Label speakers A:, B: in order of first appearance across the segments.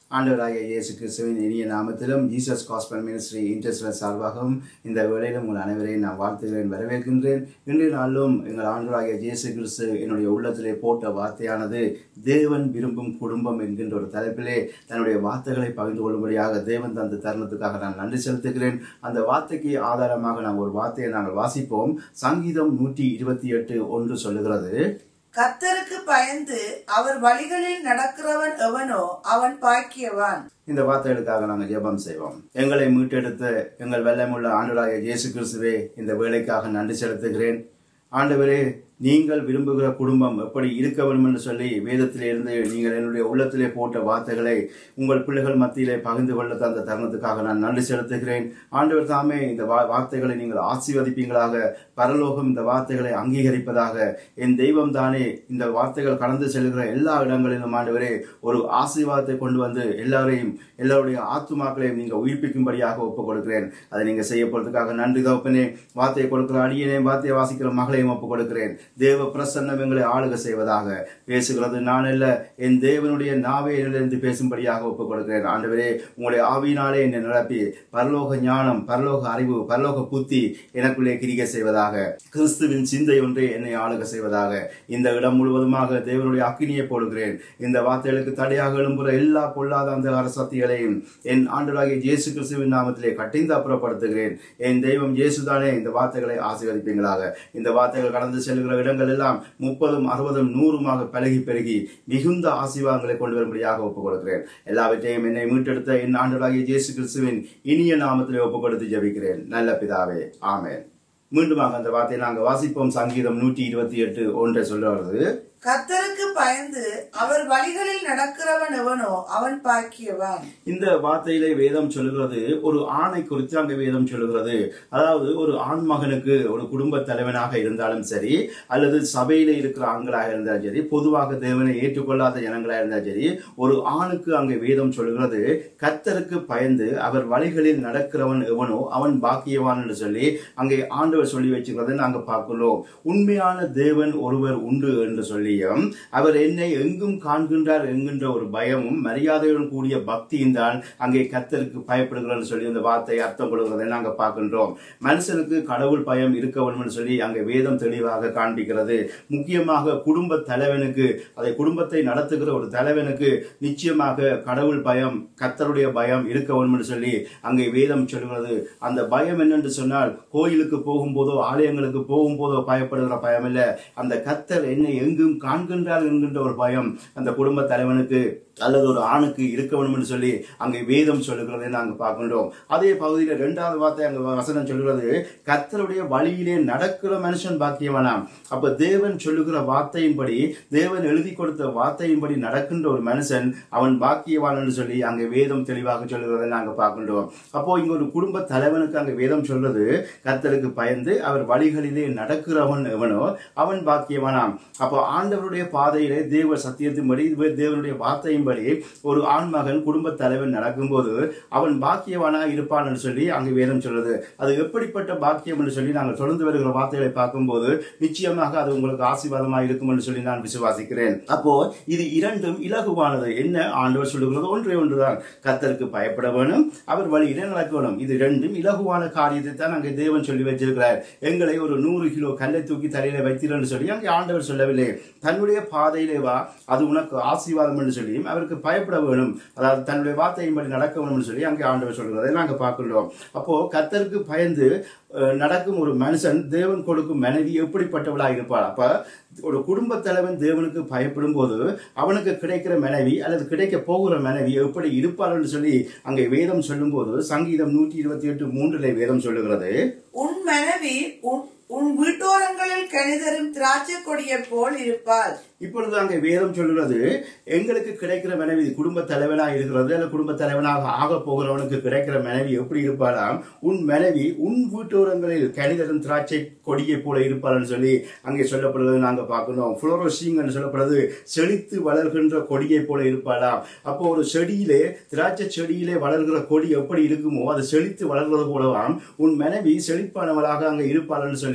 A: ஆண்டவராகிய இயேசு கிறிஸ்துவின் இனிய நாமத்திலும் ஜீசஸ் காஸ்பல் மினிஸ்ட்ரி இன்டர்ஸ்டல் சார்பாகவும் இந்த வேளையிலும் உங்கள் அனைவரையும் நான் வாழ்த்துகிறேன் வரவேற்கின்றேன் இன்றைய நாளும் எங்கள் ஆண்டவராகிய இயேசு கிறிஸ்து என்னுடைய உள்ளத்திலே போட்ட வார்த்தையானது தேவன் விரும்பும் குடும்பம் என்கின்ற ஒரு தலைப்பிலே தன்னுடைய வார்த்தைகளை பகிர்ந்து கொள்ளும்படியாக தேவன் தந்த தருணத்துக்காக நான் நன்றி செலுத்துகிறேன் அந்த வார்த்தைக்கு ஆதாரமாக நாம் ஒரு வார்த்தையை நாங்கள் வாசிப்போம் சங்கீதம் நூற்றி இருபத்தி எட்டு ஒன்று சொல்லுகிறது
B: கர்த்தருக்கு பயந்து அவர் வழிகளில் நடக்கிறவன் எவனோ அவன் பாக்கியவான்
A: இந்த வார்த்தைகளுக்காக நாங்கள் ஜெபம் செய்வோம் எங்களை மீட்டெடுத்த எங்கள் வெள்ளமுள்ள ஆண்டவராகிய இயேசு கிறிஸ்துவே இந்த வேலைக்காக நன்றி செலுத்துகிறேன் ஆண்டவரே நீங்கள் விரும்புகிற குடும்பம் எப்படி இருக்க வேண்டும் என்று சொல்லி வேதத்திலே இருந்து நீங்கள் என்னுடைய உள்ளத்திலே போட்ட வார்த்தைகளை உங்கள் பிள்ளைகள் மத்தியிலே பகிர்ந்து கொள்ள தந்த தருணத்துக்காக நான் நன்றி செலுத்துகிறேன் ஆண்டவர் தாமே இந்த வா- வார்த்தைகளை நீங்கள் ஆசீர்வதிப்பீங்களாக பரலோகம் இந்த வார்த்தைகளை அங்கீகரிப்பதாக என் தெய்வம் தானே இந்த வார்த்தைகள் கடந்து செல்கிற எல்லா இடங்களிலும் ஆண்டவரே ஒரு ஆசீர்வாதத்தை கொண்டு வந்து எல்லாரையும் எல்லாருடைய ஆத்துமாக்களையும் நீங்க உயிர்ப்பிக்கும்படியாக ஒப்புக் கொடுக்கிறேன் அதை நீங்க செய்ய போறதுக்காக நன்றி தகப்பனே வார்த்தையை கொடுக்கிற அடியனையும் வார்த்தையை வாசிக்கிற மகளையும் ஒப்புக் கொடுக்கிறேன் தேவ பிரசன்னம் எங்களை ஆளுக செய்வதாக பேசுகிறது நான் அல்ல என் தேவனுடைய நாவே என்னிலிருந்து பேசும்படியாக ஒப்புக் கொடுக்கிறேன் ஆண்டவரே உங்களுடைய ஆவியினாலே என்னை நிரப்பி பரலோக ஞானம் பரலோக அறிவு பரலோக புத்தி எனக்குள்ளே கிரிகை செய்வதாக கிறிஸ்துவின் சிந்தை ஒன்றே என்னை ஆளுக செய்வதாக இந்த இடம் முழுவதுமாக தேவனுடைய அக்கினியை போடுகிறேன் இந்த வார்த்தைகளுக்கு தடையாக எழும்புற எல்லா பொல்லாத அந்த சக்திகளையும் என் ஆண்டவராகிய இயேசு கிறிஸ்துவின் நாமத்திலே கட்டிந்து அப்புறப்படுத்துகிறேன் என் தெய்வம் இயேசுதானே இந்த வார்த்தைகளை ஆசீர்வதிப்பீங்களாக இந்த வார்த்தைகள் கடந்து செல்கிற இடங்கள் எல்லாம் முப்பதும் அறுபதும் நூறுமாக பழகி பெருகி மிகுந்த ஆசீர்வாதங்களை கொண்டு வரும்படியாக ஒப்புக் கொடுக்கிறேன் எல்லாவற்றையும் என்னை மீட்டெடுத்த என் ஆண்டவராகிய இயேசு கிறிஸ்துவின் இனிய நாமத்திலே ஒப்புக் கொடுத்து ஜெபிக்கிறேன் நல்ல பிதாவே ஆமென் மீண்டுமாக அந்த வார்த்தையை நாங்கள் வாசிப்போம் சங்கீதம் நூற்றி இருபத்தி எட்டு ஒன்றை சொல்லுவது
B: கர்த்தருக்கு பயந்து அவர் வழிகளில் நடக்கிறவன் எவனோ அவன் பாக்கியவான்
A: இந்த வார்த்தையிலே வேதம் சொல்லுகிறது ஒரு ஆணை குறித்து அங்க வேதம் சொல்லுகிறது அதாவது ஒரு ஆண் மகனுக்கு ஒரு குடும்ப தலைவனாக இருந்தாலும் சரி அல்லது சபையில இருக்கிற ஆண்களாக இருந்தாலும் சரி பொதுவாக தேவனை ஏற்றுக்கொள்ளாத ஜனங்களாக இருந்தாலும் சரி ஒரு ஆணுக்கு அங்கே வேதம் சொல்லுகிறது கர்த்தருக்கு பயந்து அவர் வழிகளில் நடக்கிறவன் எவனோ அவன் பாக்கியவான் என்று சொல்லி அங்கே ஆண்டவர் சொல்லி வச்சுக்கிறதை நாங்க பார்க்கிறோம் உண்மையான தேவன் ஒருவர் உண்டு என்று சொல்லியும் அவர் என்னை எங்கும் காண்கின்றார் என்கின்ற ஒரு பயமும் மரியாதையுடன் கூடிய பக்தியும் தான் அங்கே கர்த்தருக்கு பயப்படுகிறன்னு சொல்லி அந்த வார்த்தை அர்த்தம் கொடுக்கிறதை நாங்க பார்க்கின்றோம் மனுஷனுக்கு கடவுள் பயம் இருக்க வேண்டும் சொல்லி அங்கே வேதம் தெளிவாக காண்பிக்கிறது முக்கியமாக குடும்ப தலைவனுக்கு அதை குடும்பத்தை நடத்துகிற ஒரு தலைவனுக்கு நிச்சயமாக கடவுள் பயம் கர்த்தருடைய பயம் இருக்க வேண்டும் என்று சொல்லி அங்கே வேதம் சொல்கிறது அந்த பயம் என்னென்று சொன்னால் கோயிலுக்கு போகும்போதோ ஆலயங்களுக்கு போகும்போதோ பயப்படுகிற பயம் இல்ல அந்த கர்த்தர் என்னை எங்கும் காண்கின்றார் என்கின்ற ஒரு பயம் அந்த குடும்ப தலைவனுக்கு அல்லது ஒரு ஆணுக்கு இருக்க வேண்டும் என்று சொல்லி அங்கே வேதம் சொல்லுகிறதை நாங்கள் பார்க்கின்றோம் அதே பகுதியில் இரண்டாவது வார்த்தை அங்க வசனம் சொல்லுகிறது கர்த்தருடைய வழியிலே நடக்கிற மனுஷன் பாக்கியவனாம் அப்ப தேவன் சொல்லுகிற வார்த்தையின்படி தேவன் எழுதி கொடுத்த வார்த்தையின்படி நடக்கின்ற ஒரு மனுஷன் அவன் பாக்கியவான் என்று சொல்லி அங்கே வேதம் தெளிவாக சொல்லுகிறதை நாங்கள் பார்க்கின்றோம் அப்போ இங்க ஒரு குடும்ப தலைவனுக்கு அங்கே வேதம் சொல்றது கர்த்தருக்கு பயந்து அவர் வழிகளிலே நடக்கிறவன் எவனோ அவன் பாக்கியவானாம் அப்போ ஆண்டவருடைய பாதையிலே தேவ சத்தியத்தின்படி தேவனுடைய வார்த்தையின்படி ஒரு ஆண்மகன் குடும்ப தலைவன் நடக்கும்போது அவன் பாக்கியவானா இருப்பான் என்று சொல்லி அங்கு வேதம் சொல்றது அது எப்படிப்பட்ட பாக்கியம் என்று சொல்லி நாங்கள் தொடர்ந்து வருகிற வார்த்தைகளை பார்க்கும்போது நிச்சயமாக அது உங்களுக்கு ஆசீர்வாதமாக இருக்கும் என்று சொல்லி நான் விசுவாசிக்கிறேன் அப்போ இது இரண்டும் இலகுவானது என்ன ஆண்டவர் சொல்லுகிறது ஒன்றே ஒன்றுதான் கர்த்தருக்கு பயப்பட வேணும் அவர் வழியிலே நடக்க வேணும் இது ரெண்டும் இலகுவான காரியத்தை தான் அங்கே தேவன் சொல்லி வச்சிருக்கிறார் எங்களை ஒரு நூறு கிலோ கல்லை தூக்கி தலையில வைத்தீர்கள் சொல்லி அங்கே ஆண்டவர் சொல்லவில்லை தன்னுடைய பாதையிலே வா அது உனக்கு ஆசீர்வாதம் என்று சொல்லியும் அவருக்கு பயப்பட வேணும் அதாவது தன்னுடைய வார்த்தையின்படி நடக்க வேணும் என்று சொல்லி அங்கே ஆண்டவர் சொல்கிறதை நாங்கள் பார்க்கிறோம் அப்போ கர்த்தருக்கு பயந்து அஹ், நடக்கும் ஒரு மனுஷன் தேவன் கொடுக்கும் மனைவி எப்படிப்பட்டவளா இருப்பாள் அப்ப ஒரு குடும்ப தலைவன் தேவனுக்கு பயப்படும் போது அவனுக்கு கிடைக்கிற மனைவி அல்லது கிடைக்க போகிற மனைவி எப்படி இருப்பாள் என்று சொல்லி அங்கே வேதம் சொல்லும்போது சங்கீதம் நூற்றி இருபத்தி எட்டு மூன்றிலே வேதம் சொல்லுகிறது
B: உன் மனைவி உன் உன் வீட்டோரங்களில் கணிதரும் திராட்சை கொடியை போல் இருப்பாள்
A: இப்பொழுது அங்கே வேதம் சொல்லுகிறது எங்களுக்கு கிடைக்கிற மனைவி குடும்ப தலைவனாக இருக்கிறது அல்ல குடும்ப தலைவனாக ஆக போகிறவனுக்கு கிடைக்கிற மனைவி எப்படி இருப்பாராம் உன் மனைவி உன் வீட்டோரங்களில் கணிதரும் திராட்சை கொடியை போல இருப்பாள்னு சொல்லி அங்கே சொல்லப்படுறது நாங்க பார்க்கணும் புளோரோசிங் சொல்லப்படுறது செழித்து வளர்கின்ற கொடியை போல இருப்பாளாம் அப்போ ஒரு செடியிலே திராட்சை செடியிலே வளர்கிற கொடி எப்படி இருக்குமோ அது செழித்து வளர்கிறது போலவாம் உன் மனைவி செழிப்பானவளாக அங்கே இருப்பாள்னு சொல்லி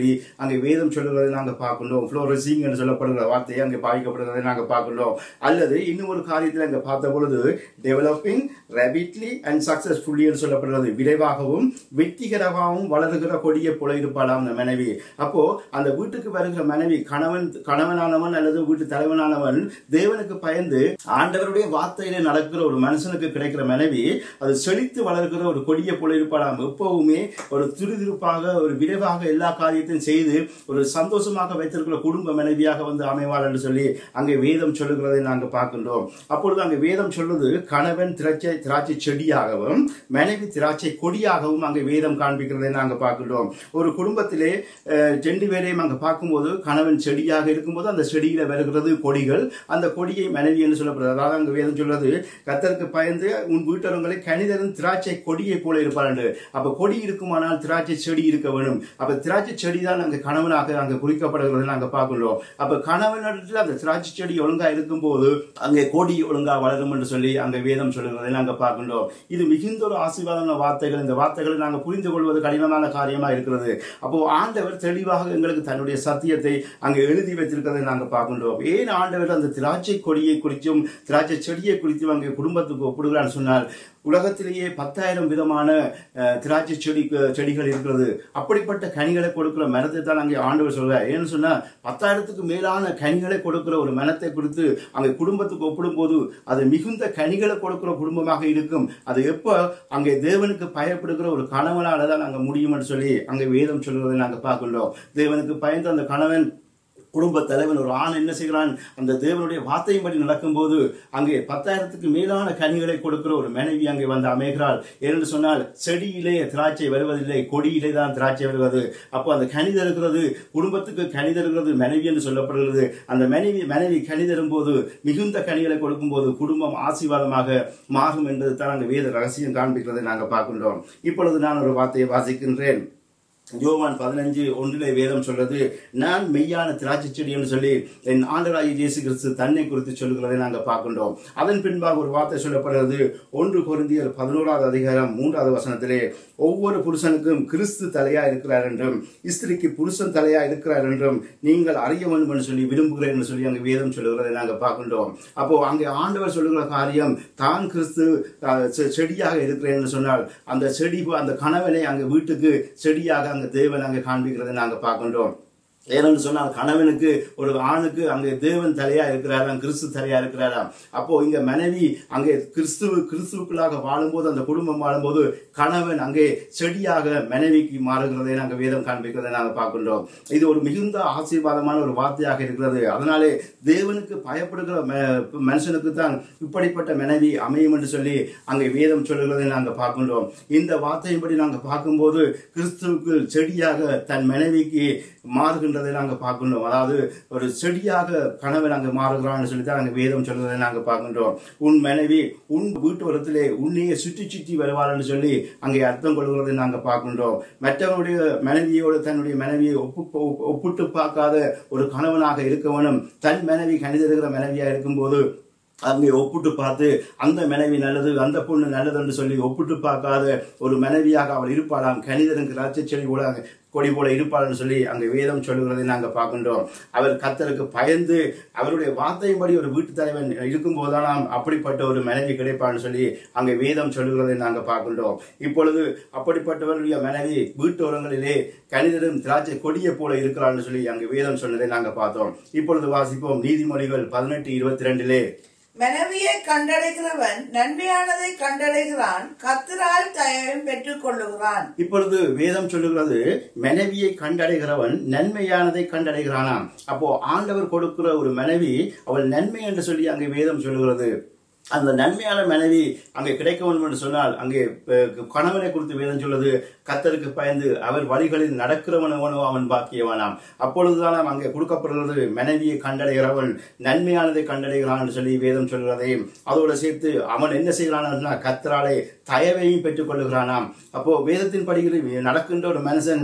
A: சொல்லி அங்கே வேதம் சொல்லுகிறதை நாங்கள் பார்க்கின்றோம் ஃப்ளோரசிங் என்று சொல்லப்படுகிற வார்த்தையை அங்கே பாதிக்கப்படுகிறதை நாங்கள் பார்க்கின்றோம் அல்லது இன்னும் ஒரு காரியத்தில் அங்கே பார்த்த பொழுது டெவலப்பிங் ரேபிட்லி அண்ட் சக்சஸ்ஃபுல்லி என்று சொல்லப்படுகிறது விரைவாகவும் வெற்றிகரமாகவும் வளருகிற கொடிய போல இருப்பாளாம் அந்த மனைவி அப்போ அந்த வீட்டுக்கு வருகிற மனைவி கணவன் கணவனானவன் அல்லது வீட்டு தலைவனானவன் தேவனுக்கு பயந்து ஆண்டவருடைய வார்த்தையில நடக்கிற ஒரு மனுஷனுக்கு கிடைக்கிற மனைவி அது செழித்து வளர்கிற ஒரு கொடிய போல இருப்பாளாம் எப்பவுமே ஒரு துரிதுருப்பாக ஒரு விரைவாக எல்லா காரியத்தையும் செய்து ஒரு சந்தோஷமாக வைத்திருக்கிற குடும்ப மனைவியாக வந்து அமைவாள் என்று சொல்லி அங்கே வேதம் சொல்லுகிறதை நாங்கள் பார்க்கின்றோம் அப்பொழுது அங்கே வேதம் சொல்வது கணவன் திராட்சை திராட்சை செடியாகவும் மனைவி திராட்சை கொடியாகவும் அங்கே வேதம் காண்பிக்கிறதை நாங்கள் பார்க்கின்றோம் ஒரு குடும்பத்திலே அஹ், ரெண்டு பேரையும் அங்கே பார்க்கும்போது கணவன் செடியாக இருக்கும்போது அந்த செடியில வருகிறது கொடிகள் அந்த கொடியை மனைவி என்று சொல்லப்படுறது அதாவது அங்கே வேதம் சொல்றது கத்தருக்கு பயந்து உன் வீட்டரங்களை கணிதரும் திராட்சை கொடியை போல இருப்பார் என்று அப்ப கொடி இருக்குமானால் திராட்சை செடி இருக்க வேணும் அப்ப திராட்சை செடி தான் அங்கே கணவனாக அங்கே குறிக்கப்படுகிறதை நாங்க பார்க்கிறோம் அப்ப கணவனிடத்தில் அந்த திராட்சை செடி ஒழுங்கா இருக்கும்போது அங்கே கொடி ஒழுங்கா வளரும் என்று சொல்லி அங்கே வேதம் சொல்லுகிறதை நாங்க பார்க்கின்றோம் இது மிகுந்த ஒரு ஆசீர்வாதமான வார்த்தைகள் இந்த வார்த்தைகளை நாங்க புரிந்து கொள்வது கடினமான காரியமா இருக்கிறது அப்போ ஆண்டவர் தெளிவாக எங்களுக்கு தன்னுடைய சத்தியத்தை அங்கே எழுதி வைத்திருக்கிறதை நாங்க பார்க்கின்றோம் ஏன் ஆண்டவர் அந்த திராட்சை கொடியை குறித்தும் திராட்சை செடியை குறித்தும் அங்கே குடும்பத்துக்கு ஒப்பிடுகிறான்னு சொன்னால் உலகத்திலேயே பத்தாயிரம் விதமான அஹ், திராட்சை செடி செடிகள் இருக்கிறது அப்படிப்பட்ட கனிகளை கொடுக்கிற மரத்தை தான் அங்கே ஆண்டவர் சொல்றார் ஏன்னு சொன்னா பத்தாயிரத்துக்கு மேலான கனிகளை கொடுக்கிற ஒரு மரத்தை குறித்து அங்கே குடும்பத்துக்கு ஒப்பிடும்போது அது மிகுந்த கனிகளை கொடுக்கிற குடும்பமாக இருக்கும் அது எப்போ அங்கே தேவனுக்கு பயப்படுகிற ஒரு கணவனால தான் அங்கே முடியும் என்று சொல்லி அங்கே வேதம் சொல்கிறதை நாங்கள் பார்க்கின்றோம் தேவனுக்கு பயந்து அந்த கணவன் குடும்ப தலைவன் ஒரு ஆண் என்ன செய்கிறான் அந்த தேவனுடைய வார்த்தையின்படி நடக்கும்போது அங்கே பத்தாயிரத்துக்கு மேலான கனிகளை கொடுக்கிற ஒரு மனைவி அங்கே வந்து அமைகிறாள் என்று சொன்னால் செடியிலே திராட்சை வருவதில்லை கொடியிலே தான் திராட்சை வருவது அப்போ அந்த கனி தருகிறது குடும்பத்துக்கு கனி தருகிறது மனைவி என்று சொல்லப்படுகிறது அந்த மனைவி மனைவி கனி தரும் போது மிகுந்த கனிகளை கொடுக்கும்போது குடும்பம் ஆசீர்வாதமாக மாறும் என்பது தான் அந்த வேத ரகசியம் காண்பிக்கிறதை நாங்கள் பார்க்கின்றோம் இப்பொழுது நான் ஒரு வார்த்தையை வாசிக்கின்றேன் யோவான் பதினஞ்சு ஒன்றிலே வேதம் சொல்றது நான் மெய்யான திராட்சை செடி என்று சொல்லி என் ஆண்டராகி இயேசு கிறிஸ்து தன்னை குறித்து சொல்லுகிறதை நாங்கள் பார்க்கின்றோம் அதன் பின்பாக ஒரு வார்த்தை சொல்லப்படுறது ஒன்று கொரிந்தியர் பதினோராவது அதிகாரம் மூன்றாவது வசனத்திலே ஒவ்வொரு புருஷனுக்கும் கிறிஸ்து தலையா இருக்கிறார் என்றும் ஸ்திரிக்கு புருஷன் தலையா இருக்கிறார் என்றும் நீங்கள் அறிய வேண்டும் என்று சொல்லி விரும்புகிறேன் என்று சொல்லி அங்கே வேதம் சொல்லுகிறதை நாங்கள் பார்க்கின்றோம் அப்போ அங்கே ஆண்டவர் சொல்லுகிற காரியம் தான் கிறிஸ்து அஹ், செ- செடியாக இருக்கிறேன் என்று சொன்னால் அந்த செடி அந்த கணவனை அங்கே வீட்டுக்கு செடியாக அங்கே தேவன் அங்கே காண்பிக்கிறதை நாங்கள் பார்க்கின்றோம் ஏனென்று சொன்னால் கணவனுக்கு ஒரு ஆணுக்கு அங்கே தேவன் தலையா இருக்கிறாராம் கிறிஸ்து தலையா இருக்கிறாராம் அப்போ இங்க மனைவி அங்கே கிறிஸ்துவ கிறிஸ்துவுக்குள்ளாக வாழும்போது அந்த குடும்பம் வாழும்போது கணவன் அங்கே செடியாக மனைவிக்கு மாறுகிறதை நாங்கள் வேதம் காண்பிக்கிறதை நாங்கள் பார்க்கின்றோம் இது ஒரு மிகுந்த ஆசீர்வாதமான ஒரு வார்த்தையாக இருக்கிறது அதனாலே தேவனுக்கு பயப்படுகிற ம- மனுஷனுக்கு தான் இப்படிப்பட்ட மனைவி அமையும் என்று சொல்லி அங்கே வேதம் சொல்லுகிறதை நாங்கள் பார்க்கின்றோம் இந்த வார்த்தையின்படி நாங்கள் பார்க்கும்போது கிறிஸ்துவுக்கு செடியாக தன் மனைவிக்கு மாறுகின்றதை நாங்கள் பார்க்கின்றோம் அதாவது ஒரு செடியாக கணவன் அங்கே மாறுகிறான்னு சொல்லி தான் அங்கே வேதம் சொல்லுவதை நாங்கள் பார்க்கின்றோம் உன் மனைவி உன் வீட்டு வரத்திலே உன்னையே சுற்றி சுற்றி வருவாள்னு சொல்லி அங்கே அர்த்தம் கொள்கிறதை நாங்கள் பார்க்கின்றோம் மற்றவனுடைய மனைவியோடு தன்னுடைய மனைவியை ஒப்பு ஒப்பு- ஒப்பிட்டு பார்க்காத ஒரு கணவனாக இருக்க வேணும் தன் மனைவி கணிதருகிற மனைவியா இருக்கும்போது அங்கே ஒப்பிட்டு பார்த்து அந்த மனைவி நல்லது அந்த பொண்ணு நல்லது என்று சொல்லி ஒப்பிட்டு பார்க்காத ஒரு மனைவியாக அவள் இருப்பாளாம் கணிதரும் திராட்சை செடி கூட அங்கே கொடி போல இருப்பாள்னு சொல்லி அங்கே வேதம் சொல்லுகிறதை நாங்கள் பார்க்கின்றோம் அவர் கத்தருக்கு பயந்து அவருடைய வார்த்தையின்படி ஒரு வீட்டு தலைவன் இருக்கும்போதுதான் அப்படிப்பட்ட ஒரு மனைவி கிடைப்பான்னு சொல்லி அங்கே வேதம் சொல்லுகிறதை நாங்கள் பார்க்கின்றோம் இப்பொழுது அப்படிப்பட்டவருடைய மனைவி வீட்டு உரங்களிலே கணிதரும் திராட்சை கொடியை போல இருக்கிறான்னு சொல்லி அங்கே வேதம் சொன்னதை நாங்கள் பார்த்தோம் இப்பொழுது வாசிப்போம் நீதிமொழிகள் பதினெட்டு இருபத்தி ரெண்டிலே
B: மனைவியை கண்டடைகிறவன் நன்மையானதை கண்டடைகிறான் கத்தரால் தயவும் பெற்றுக் கொள்ளுகிறான்
A: இப்பொழுது வேதம் சொல்லுகிறது மனைவியை கண்டடைகிறவன் நன்மையானதை கண்டடைகிறானாம் அப்போ ஆண்டவர் கொடுக்கிற ஒரு மனைவி அவள் நன்மை என்று சொல்லி அங்கே வேதம் சொல்லுகிறது அந்த நன்மையான மனைவி அங்கே கிடைக்க வேண்டும் என்று சொன்னால் அங்கே அஹ், கணவனை குறித்து வேதம் சொல்வது கத்தருக்கு பயந்து அவர் வழிகளில் நடக்கிறவனவனோ அவன் பாக்கியவானாம் அப்பொழுதுதான் அங்கே கொடுக்கப்படுகிறது மனைவியை கண்டடைகிறவன் நன்மையானதை கண்டடைகிறான் என்று சொல்லி வேதம் சொல்கிறதையும் அதோடு சேர்த்து அவன் என்ன செய்கிறான் கத்தராலே தயவையும் பெற்றுக் கொள்ளுகிறானாம் அப்போ வேதத்தின் படிகளில் நடக்கின்ற ஒரு மனுஷன்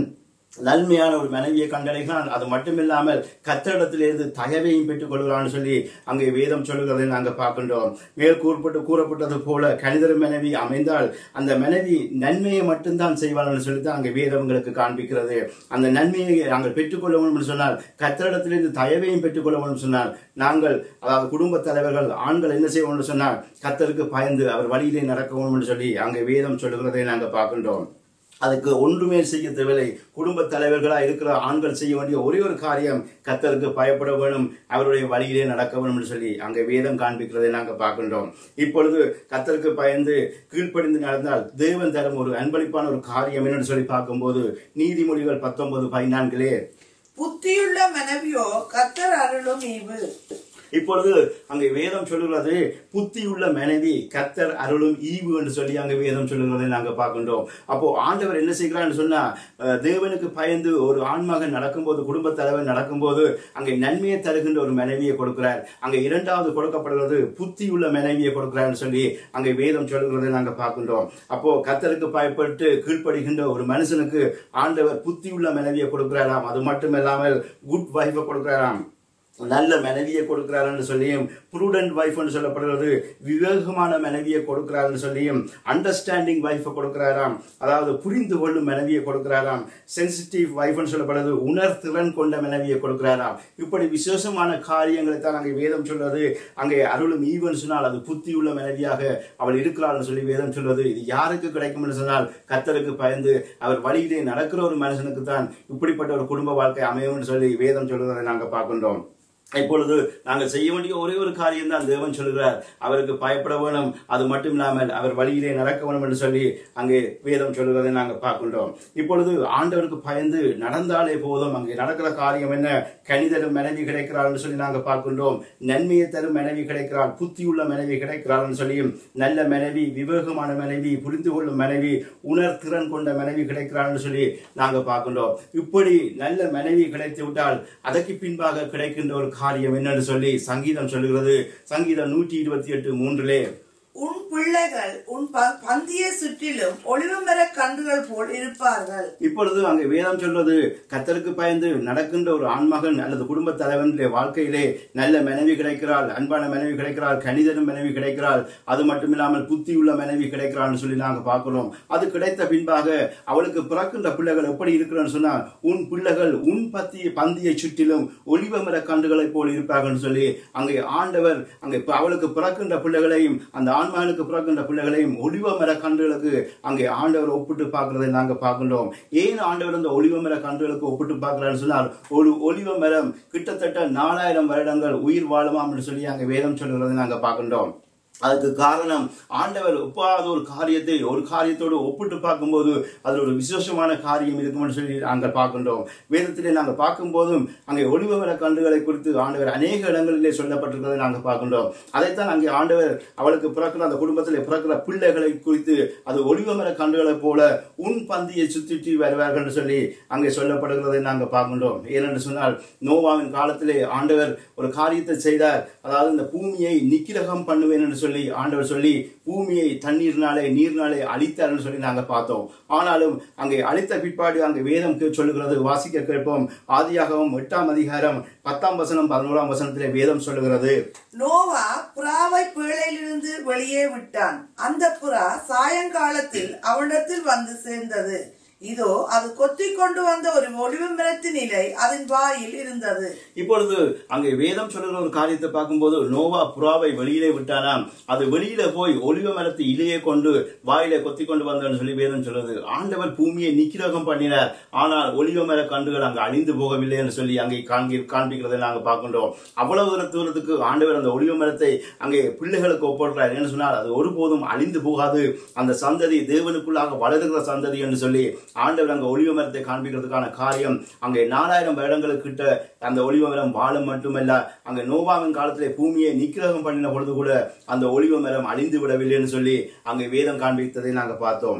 A: நன்மையான ஒரு மனைவியை கண்டடைகிறான் அது மட்டுமில்லாமல் கத்தரிடத்திலிருந்து தயவையும் பெற்றுக் கொள்கிறான்னு சொல்லி அங்கே வேதம் சொல்லுகிறதை நாங்கள் பார்க்கின்றோம் மேல் கூறப்பட்டு கூறப்பட்டது போல கணிதர் மனைவி அமைந்தால் அந்த மனைவி நன்மையை மட்டும்தான் செய்வாள்னு சொல்லி தான் அங்கே வேதம் எங்களுக்கு காண்பிக்கிறது அந்த நன்மையை நாங்கள் பெற்றுக்கொள்ள வேண்டும் என்று சொன்னால் கத்தரிடத்திலிருந்து தயவையும் பெற்றுக்கொள்ள வேண்டும் என்று சொன்னால் நாங்கள் அதாவது குடும்ப தலைவர்கள் ஆண்கள் என்ன செய்ய வேண்டும் என்று சொன்னால் கத்தருக்கு பயந்து அவர் வழியிலே நடக்க வேண்டும் என்று சொல்லி அங்கே வேதம் சொல்லுகிறதை நாங்கள் பார்க்கின்றோம் அதுக்கு ஒன்றுமே செய்ய தேவையில்லை குடும்ப தலைவர்களா இருக்கிற ஆண்கள் செய்ய வேண்டிய ஒரே ஒரு காரியம் கத்தருக்கு பயப்பட வேணும் அவருடைய வழியிலே நடக்க வேணும் என்று சொல்லி அங்கே வேதம் காண்பிக்கிறதை நாங்கள் பார்க்கின்றோம் இப்பொழுது கத்தருக்கு பயந்து கீழ்ப்படிந்து நடந்தால் தேவன் தரும் ஒரு அன்பளிப்பான ஒரு காரியம் என்னன்னு சொல்லி பார்க்கும்போது நீதிமொழிகள் பத்தொன்பது பதினான்கிலே
B: புத்தியுள்ள மனைவியோ கத்தர் அருளும் ஈவு
A: இப்பொழுது அங்கே வேதம் சொல்லுகிறது புத்தியுள்ள மனைவி கத்தர் அருளும் ஈவு என்று சொல்லி அங்கே வேதம் சொல்லுகிறதை நாங்கள் பார்க்கின்றோம் அப்போ ஆண்டவர் என்ன செய்கிறான்னு சொன்னா அஹ், தேவனுக்கு பயந்து ஒரு ஆண்மகன் நடக்கும்போது குடும்ப தலைவர் நடக்கும்போது அங்கே நன்மையை தருகின்ற ஒரு மனைவியை கொடுக்கிறார் அங்கே இரண்டாவது கொடுக்கப்படுகிறது புத்தியுள்ள மனைவியை கொடுக்கிறார்னு சொல்லி அங்கே வேதம் சொல்லுகிறதை நாங்கள் பார்க்கின்றோம் அப்போ கத்தருக்கு பயப்பட்டு கீழ்ப்படுகின்ற ஒரு மனுஷனுக்கு ஆண்டவர் புத்தியுள்ள மனைவியை கொடுக்கிறாராம் அது மட்டுமில்லாமல் குட் வைஃபை கொடுக்கிறாராம் நல்ல மனைவியை கொடுக்கிறாருன்னு சொல்லியும் ப்ரூடன்ட் வைஃப்னு சொல்லப்படுகிறது விவேகமான மனைவியை கொடுக்கிறாருன்னு சொல்லியும் அண்டர்ஸ்டாண்டிங் வைஃபை கொடுக்கிறாராம் அதாவது புரிந்து கொள்ளும் மனைவியை கொடுக்கிறாராம் சென்சிட்டிவ் வைஃப்னு சொல்லப்படுறது உணர்திறன் கொண்ட மனைவியை கொடுக்கிறாராம் இப்படி விசேஷமான காரியங்களை தான் அங்கே வேதம் சொல்றது அங்கே அருளும் ஈவன் சொன்னால் அது புத்தியுள்ள மனைவியாக அவள் இருக்கிறாள்னு சொல்லி வேதம் சொல்வது இது யாருக்கு கிடைக்கும்னு சொன்னால் கத்தருக்கு பயந்து அவர் வழியிலே நடக்கிற ஒரு மனுஷனுக்கு தான் இப்படிப்பட்ட ஒரு குடும்ப வாழ்க்கை அமையும்னு சொல்லி வேதம் சொல்வதை நாங்கள் பார்க்கின்றோம் இப்பொழுது நாங்கள் செய்ய வேண்டிய ஒரே ஒரு காரியம் தான் தேவன் சொல்கிறார் அவருக்கு பயப்பட வேணும் அது மட்டும் இல்லாமல் அவர் வழியிலே நடக்க வேணும் என்று சொல்லி அங்கே வேதம் சொல்கிறதை நாங்கள் பார்க்கின்றோம் இப்பொழுது ஆண்டவருக்கு பயந்து நடந்தாலே போதும் அங்கே நடக்கிற காரியம் என்ன கணிதரும் மனைவி கிடைக்கிறாள் என்று சொல்லி நாங்கள் பார்க்கின்றோம் நன்மையை தரும் மனைவி கிடைக்கிறாள் புத்தியுள்ள மனைவி கிடைக்கிறாள் என்று சொல்லியும் நல்ல மனைவி விவேகமான மனைவி புரிந்து கொள்ளும் மனைவி உணர்திறன் கொண்ட மனைவி கிடைக்கிறாள் என்று சொல்லி நாங்கள் பார்க்கின்றோம் இப்படி நல்ல மனைவி கிடைத்து விட்டால் அதற்கு பின்பாக கிடைக்கின்ற ஒரு காரியம் என்னன்னு சொல்லி சங்கீதம் சொல்லுகிறது சங்கீதம் நூற்றி இருபத்தி எட்டு மூன்றிலே
B: உன் பிள்ளைகள் உன் ப- பந்தியை சுற்றிலும் ஒளிவமர கன்றுகள் போல் இருப்பார்கள்
A: இப்பொழுது அங்கே வேதம் சொல்வது கத்தருக்கு பயந்து நடக்கின்ற ஒரு ஆண்மகன் அல்லது குடும்ப தலைவனுடைய வாழ்க்கையிலே நல்ல மனைவி கிடைக்கிறாள் அன்பான மனைவி கிடைக்கிறாள் கணிதரும் மனைவி கிடைக்கிறாள் அது மட்டுமில்லாமல் புத்தியுள்ள மனைவி கிடைக்கிறாள்னு சொல்லி நாங்கள் பார்க்கிறோம் அது கிடைத்த பின்பாக அவளுக்கு பிறக்கின்ற பிள்ளைகள் எப்படி இருக்கிறன்னு சொன்னா உன் பிள்ளைகள் உன் பத்தி பந்தியை சுற்றிலும் ஒளிவ மர கன்றுகளைப் போல் இருப்பார்கள் சொல்லி அங்கே ஆண்டவர் அங்கே ப- அவளுக்கு பிறக்கின்ற பிள்ளைகளையும் அந்த ஆண்மகனுக்கு பிறக்கின்ற பிள்ளைகளையும் ஒளிவ மர கன்றுகளுக்கு அங்கே ஆண்டவர் ஒப்பிட்டு பார்க்கிறதை நாங்க பார்க்கின்றோம் ஏன் ஆண்டவர் அந்த ஒளிவ மர கன்றுகளுக்கு ஒப்பிட்டு பார்க்கிறான்னு சொன்னால் ஒரு ஒளிவ மரம் கிட்டத்தட்ட நாலாயிரம் வருடங்கள் உயிர் வாழுமாம் என்று சொல்லி அங்கே வேதம் சொல்கிறதை நாங்க பார்க்கின்றோம் அதுக்கு காரணம் ஆண்டவர் ஒப்பாத ஒரு காரியத்தை ஒரு காரியத்தோடு ஒப்பிட்டு பார்க்கும்போது அதில் ஒரு விசேஷமான காரியம் இருக்கும்னு சொல்லி நாங்கள் பார்க்கின்றோம் வேதத்திலே நாங்கள் பார்க்கும்போதும் அங்கே ஒளிவமர கன்றுகளை குறித்து ஆண்டவர் அநேக இடங்களிலே சொல்லப்பட்டிருக்கிறதை நாங்கள் பார்க்கின்றோம் அதைத்தான் அங்கே ஆண்டவர் அவளுக்கு பிறக்கிற அந்த குடும்பத்திலே பிறக்கிற பிள்ளைகளை குறித்து அது ஒளிவமர கன்றுகளைப் போல உன் பந்தியை சுற்றி வருவார்கள் என்று சொல்லி அங்கே சொல்லப்படுகிறதை நாங்கள் பார்க்கின்றோம் ஏனென்று சொன்னால் நோவாவின் காலத்திலே ஆண்டவர் ஒரு காரியத்தை செய்தார் அதாவது இந்த பூமியை நிக்கிரகம் பண்ணுவேன் என்று சொல்லி ஆண்டவர் சொல்லி பூமியை தண்ணீர்னாலே நீர்னாலே அழித்தார்னு சொல்லி நாங்க பார்த்தோம் ஆனாலும் அங்கே அழித்த பிற்பாடு அங்கே வேதம் கே- சொல்லுகிறது வாசிக்க கேட்போம் ஆதியாகவும் எட்டாம் அதிகாரம் பத்தாம் வசனம் பதினோராம் வசனத்திலே வேதம் சொல்லுகிறது
B: நோவா புறாவை பேழையிலிருந்து வெளியே விட்டான் அந்த புறா சாயங்காலத்தில் அவனிடத்தில் வந்து சேர்ந்தது இதோ அது கொத்திக் கொண்டு வந்த ஒரு ஒளிவு மரத்தின் இலை அதன் வாயில் இருந்தது
A: இப்பொழுது அங்கே வேதம் சொல்லுகிற ஒரு காரியத்தை பார்க்கும்போது நோவா புறாவை வெளியிலே விட்டானாம் அது வெளியில போய் ஒளிவ மரத்து இலையை கொண்டு வாயில கொத்தி கொண்டு வந்தான்னு சொல்லி வேதம் சொல்லுது ஆண்டவர் பூமியை நிக்கிரகம் பண்ணினார் ஆனால் ஒளிவ மர கண்டுகள் அங்கு அழிந்து போகவில்லை என்று சொல்லி அங்கே காண்கி காண்பிக்கிறதை நாங்கள் பார்க்கின்றோம் அவ்வளவு தூர- தூரத்துக்கு ஆண்டவர் அந்த ஒளிவ மரத்தை அங்கே பிள்ளைகளுக்கு ஒப்படுறார் என்று சொன்னால் அது ஒருபோதும் அழிந்து போகாது அந்த சந்ததி தேவனுக்குள்ளாக வளருகிற சந்ததி என்று சொல்லி ஆண்டவர் அங்க ஒளிவ மரத்தை காண்பிக்கிறதுக்கான காரியம் அங்கே நாலாயிரம் வருடங்களுக்கு கிட்ட அந்த ஒளிவ மரம் வாழும் மட்டுமல்ல அங்க நோவாவின் காலத்திலே பூமியை நிக்கிரகம் பண்ணின பொழுது கூட அந்த ஒளிவ மரம் அழிந்து விடவில்லைன்னு சொல்லி அங்கே வேதம் காண்பித்ததை நாங்க பார்த்தோம்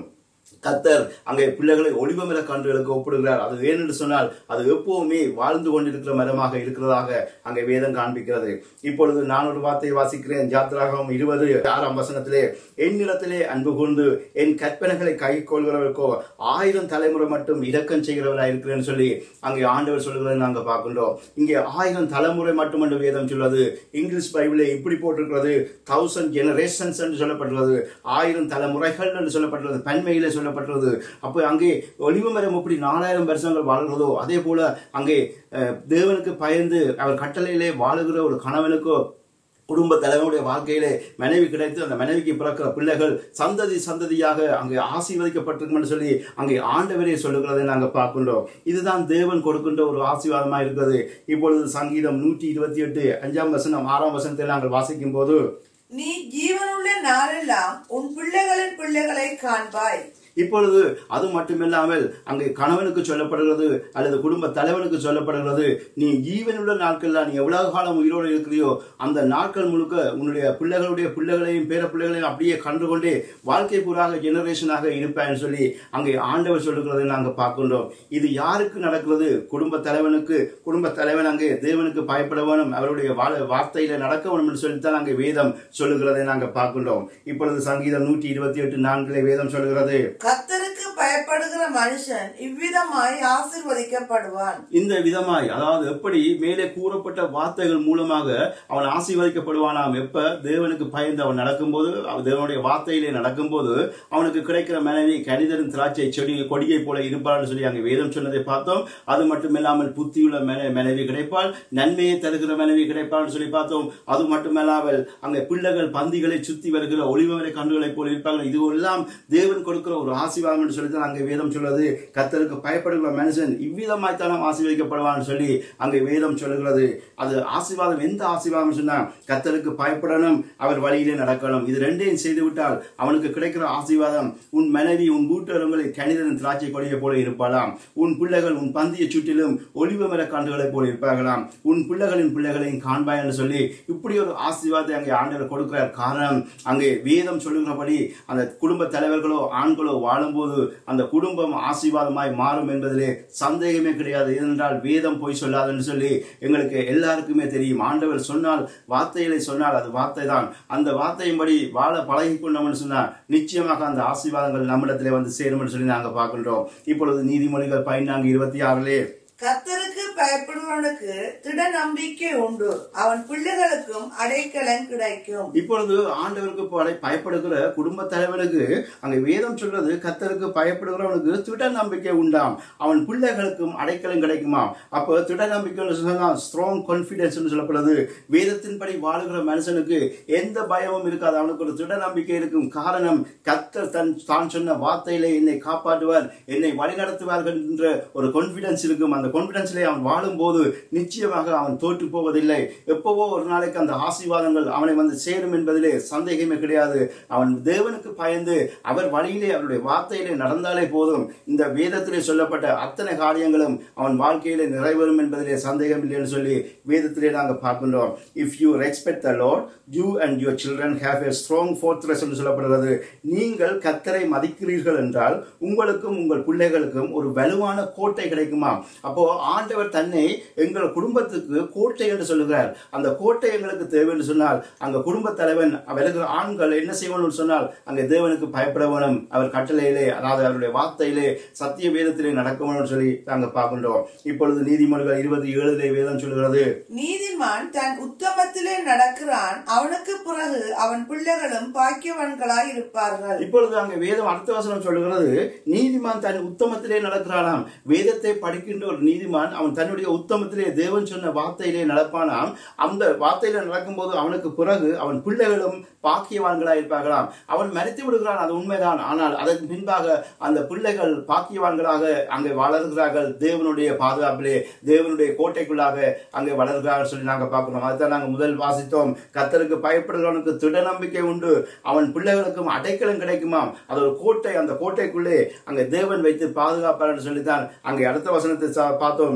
A: கத்தர் அங்கே பிள்ளைகளை ஒளிவ மர கன்றுகளுக்கு ஒப்பிடுகிறார் அது ஏனென்று சொன்னால் அது எப்பவுமே வாழ்ந்து கொண்டிருக்கிற மரமாக இருக்கிறதாக அங்கே வேதம் காண்பிக்கிறது இப்பொழுது நான் ஒரு வார்த்தையை வாசிக்கிறேன் ஜாத்திராகம் இருபது ஆறாம் வசனத்திலே என்னிடத்திலே அன்பு கூர்ந்து என் கற்பனைகளை கை கொள்கிறவருக்கோ ஆயிரம் தலைமுறை மட்டும் இரக்கம் செய்கிறவராக இருக்கிறேன்னு சொல்லி அங்கே ஆண்டவர் சொல்லுகிறதை நாங்கள் பார்க்கின்றோம் இங்கே ஆயிரம் தலைமுறை மட்டும் என்று வேதம் சொல்வது இங்கிலீஷ் பைபிளே இப்படி போட்டிருக்கிறது தௌசண்ட் ஜெனரேஷன்ஸ் என்று சொல்லப்பட்டுள்ளது ஆயிரம் தலைமுறைகள் என்று சொல்லப்பட்டுள்ளது பன்மையிலே சொல்லப்பட்டுள்ளது அப்போ அங்கே ஒளிவு மரம் எப்படி நாலாயிரம் வருஷங்கள் வாழ்கிறதோ அதே போல அங்கே அஹ், தேவனுக்கு பயந்து அவர் கட்டளையிலே வாழுகிற ஒரு கணவனுக்கோ குடும்ப தலைவனுடைய வாழ்க்கையிலே மனைவி கிடைத்து அந்த மனைவிக்கு பிறக்கிற பிள்ளைகள் சந்ததி சந்ததியாக அங்கே ஆசீர்வதிக்கப்பட்டிருக்கும் என்று சொல்லி அங்கே ஆண்டவரே சொல்லுகிறதை நாங்கள் பார்க்கின்றோம் இதுதான் தேவன் கொடுக்கின்ற ஒரு ஆசீர்வாதமாக இருக்கிறது இப்பொழுது சங்கீதம் நூற்றி இருபத்தி எட்டு அஞ்சாம் வசனம் ஆறாம் வசனத்தை நாங்கள் வாசிக்கும் போது
B: நீ ஜீவனுள்ள நாளெல்லாம் உன் பிள்ளைகளின் பிள்ளைகளை காண்பாய்
A: இப்பொழுது அது மட்டுமில்லாமல் அங்கே கணவனுக்கு சொல்லப்படுகிறது அல்லது குடும்ப தலைவனுக்கு சொல்லப்படுகிறது நீ ஜீவனுள்ள நாட்கள்ல நீ எவ்வளவு காலம் உயிரோடு இருக்கிறியோ அந்த நாட்கள் முழுக்க உன்னுடைய பிள்ளைகளுடைய பிள்ளைகளையும் பேர பிள்ளைகளையும் அப்படியே கண்டுகொண்டே வாழ்க்கை பூராக ஜெனரேஷனாக இருப்பான்னு சொல்லி அங்கே ஆண்டவர் சொல்லுகிறதை நாங்கள் பார்க்கின்றோம் இது யாருக்கு நடக்கிறது குடும்ப தலைவனுக்கு குடும்ப தலைவன் அங்கே தேவனுக்கு பயப்பட வேணும் அவருடைய வாழ வார்த்தையில நடக்க வேணும் என்று சொல்லித்தான் அங்கே வேதம் சொல்லுகிறதை நாங்கள் பார்க்கின்றோம் இப்பொழுது சங்கீதம் நூற்றி இருபத்தி எட்டு நான்கிலே வேதம் சொல்லுகிறது
B: கர்த்தருக்கு பயப்படுகிற மனுஷன் இவ்விதமாய் ஆசீர்வதிக்கப்படுவான்
A: இந்த விதமாய் அதாவது எப்படி மேலே கூறப்பட்ட வார்த்தைகள் மூலமாக அவன் ஆசீர்வதிக்கப்படுவானாம் எப்ப தேவனுக்கு பயந்து அவன் நடக்கும்போது அவன் தேவனுடைய வார்த்தையிலே நடக்கும்போது அவனுக்கு கிடைக்கிற மனைவி கணிதரும் திராட்சை செடி கொடியை போல இருப்பாள்னு சொல்லி அங்கே வேதம் சொன்னதை பார்த்தோம் அது மட்டுமில்லாமல் புத்தியுள்ள மனை- மனைவி கிடைப்பாள் நன்மையை தருகிற மனைவி கிடைப்பாள்னு சொல்லி பார்த்தோம் அது மட்டுமல்லாமல் அங்கே பிள்ளைகள் பந்திகளை சுத்தி வருகிற ஒளிவரை கண்டுகளை போல இருப்பார்கள் இது எல்லாம் தேவன் கொடுக்கிற ஒரு ஆசீர்வாதம் என்று சொல்லி தான் அங்கே வேதம் சொல்லுது கத்தருக்கு பயப்படுகிற மனுஷன் இவ்விதமாய் தான் ஆசீர்வதிக்கப்படுவான்னு சொல்லி அங்கே வேதம் சொல்லுகிறது அது ஆசீர்வாதம் எந்த ஆசீர்வாதம் சொன்னா கத்தருக்கு பயப்படணும் அவர் வழியிலே நடக்கணும் இது ரெண்டையும் செய்து விட்டால் அவனுக்கு கிடைக்கிற ஆசீர்வாதம் உன் மனைவி உன் வீட்டரங்களை கணிதன் திராட்சை கொடியை போல இருப்பாளாம் உன் பிள்ளைகள் உன் பந்திய சுற்றிலும் ஒளிவ மர காண்டுகளைப் போல இருப்பார்களாம் உன் பிள்ளைகளின் பிள்ளைகளையும் காண்பாய் என்று சொல்லி இப்படி ஒரு ஆசீர்வாதத்தை அங்கே ஆண்டவர் கொடுக்கிறார் காரணம் அங்கே வேதம் சொல்லுகிறபடி அந்த குடும்ப தலைவர்களோ ஆண்களோ வாழும்போது அந்த குடும்பம் ஆசீர்வாதமாய் மாறும் என்பதிலே சந்தேகமே கிடையாது ஏனென்றால் வேதம் போய் சொல்லாதுன்னு சொல்லி எங்களுக்கு எல்லாருக்குமே தெரியும் ஆண்டவர் சொன்னால் வார்த்தைகளை சொன்னால் அது வார்த்தை தான் அந்த வார்த்தையின்படி வாழ பழகி கொண்டோம்னு சொன்னால் நிச்சயமாக அந்த ஆசீர்வாதங்கள் நம்மிடத்திலே வந்து சேரும்னு சொல்லி நாங்கள் பார்க்கின்றோம் இப்பொழுது நீதிமொழிகள் பதினான்கு இருபத்தி ஆறிலே
B: கர்த்தருக்கு பயப்படுவனுக்கு திட நம்பிக்கை உண்டு அவன் பிள்ளைகளுக்கும் அடைக்கலன் கிடைக்கும்
A: இப்பொழுது ஆண்டவருக்கு படை- பயப்படுகிற குடும்ப தலைவனுக்கு அங்க வேதம் சொல்றது கத்தருக்கு பயப்படுகிறவனுக்கு திட நம்பிக்கை உண்டாம் அவன் பிள்ளைகளுக்கும் அடைக்கலம் கிடைக்குமாம் அப்போ திட நம்பிக்கை சொன்னா ஸ்ட்ராங் கான்பிடன்ஸ் சொல்லப்படுது வேதத்தின்படி வாழுகிற மனுஷனுக்கு எந்த பயமும் இருக்காது அவனுக்கு ஒரு திட நம்பிக்கை இருக்கும் காரணம் கத்தர் தன் தான் சொன்ன வார்த்தையிலே என்னை காப்பாற்றுவார் என்னை வழிநடத்துவார்கள் என்ற ஒரு கான்பிடன்ஸ் இருக்கும் அந்த கான்பிடன்ஸ்லே அவன் வாழும்போது நிச்சயமாக அவன் தோற்று போவதில்லை எப்பவோ ஒரு நாளைக்கு அந்த ஆசீர்வாதங்கள் அவனை வந்து சேரும் என்பதிலே சந்தேகமே கிடையாது அவன் தேவனுக்கு பயந்து அவர் வழியிலே அவருடைய வார்த்தையிலே நடந்தாலே போதும் இந்த வேதத்திலே சொல்லப்பட்ட அத்தனை காரியங்களும் அவன் வாழ்க்கையிலே நிறைவேறும் என்பதிலே சந்தேகம் இல்லைன்னு சொல்லி வேதத்திலே நாங்கள் பார்க்கின்றோம் if you respect the lord you and your children have a strong fortress என்று சொல்லப்படுகிறது நீங்கள் கத்தரை மதிக்கிறீர்கள் என்றால் உங்களுக்கும் உங்கள் பிள்ளைகளுக்கும் ஒரு வலுவான கோட்டை கிடைக்குமா அப்போ ஆண்டவர் தன்னை எங்கள் குடும்பத்துக்கு கோட்டை என்று சொல்லுகிறார் அந்த கோட்டை எங்களுக்கு தேவை என்று சொன்னால் அங்க குடும்ப தலைவன் விலகிற ஆண்கள் என்ன செய்யணும்னு சொன்னால் அங்க தேவனுக்கு பயப்பட வேணும் அவர் கட்டளையிலே அதாவது அவருடைய வார்த்தையிலே சத்திய வேதத்திலே நடக்க வேணும்னு சொல்லி நாங்க பார்க்கின்றோம் இப்பொழுது நீதிமொழிகள் இருபத்தி ஏழுலே வேதம் சொல்கிறது
B: நீதிமான் தன் உத்தமத்திலே நடக்கிறான் அவனுக்கு பிறகு அவன் பிள்ளைகளும் பாக்கியவான்களாய் இருப்பார்கள்
A: இப்பொழுது அங்க வேதம் அடுத்த வசனம் சொல்லுகிறது நீதிமான் தன் உத்தமத்திலே நடக்கிறானாம் வேதத்தை படிக்கின்ற ஒரு நீதிமான் அவன் தன்னுடைய உத்தமத்திலே தேவன் சொன்ன வார்த்தையிலே நடப்பானாம் அந்த வார்த்தையில நடக்கும்போது அவனுக்கு பிறகு அவன் பிள்ளைகளும் பாக்கியவான்களாக இருப்பார்களாம் அவன் மறித்து விடுகிறான் அது உண்மைதான் ஆனால் அதற்கு பின்பாக அந்த பிள்ளைகள் பாக்கியவான்களாக அங்கே வளர்கிறார்கள் தேவனுடைய பாதுகாப்பிலே தேவனுடைய கோட்டைக்குள்ளாக அங்கே வளர்கிறார்கள் சொல்லி நாங்கள் பார்க்கிறோம் அதுதான் நாங்கள் முதல் வாசித்தோம் கத்தருக்கு பயப்படுகிறவனுக்கு திட நம்பிக்கை உண்டு அவன் பிள்ளைகளுக்கும் அடைக்கலம் கிடைக்குமாம் அது ஒரு கோட்டை அந்த கோட்டைக்குள்ளே அங்கே தேவன் வைத்து பாதுகாப்பார் சொல்லித்தான் அங்கே அடுத்த வசனத்தை சா- பார்த்தோம் த-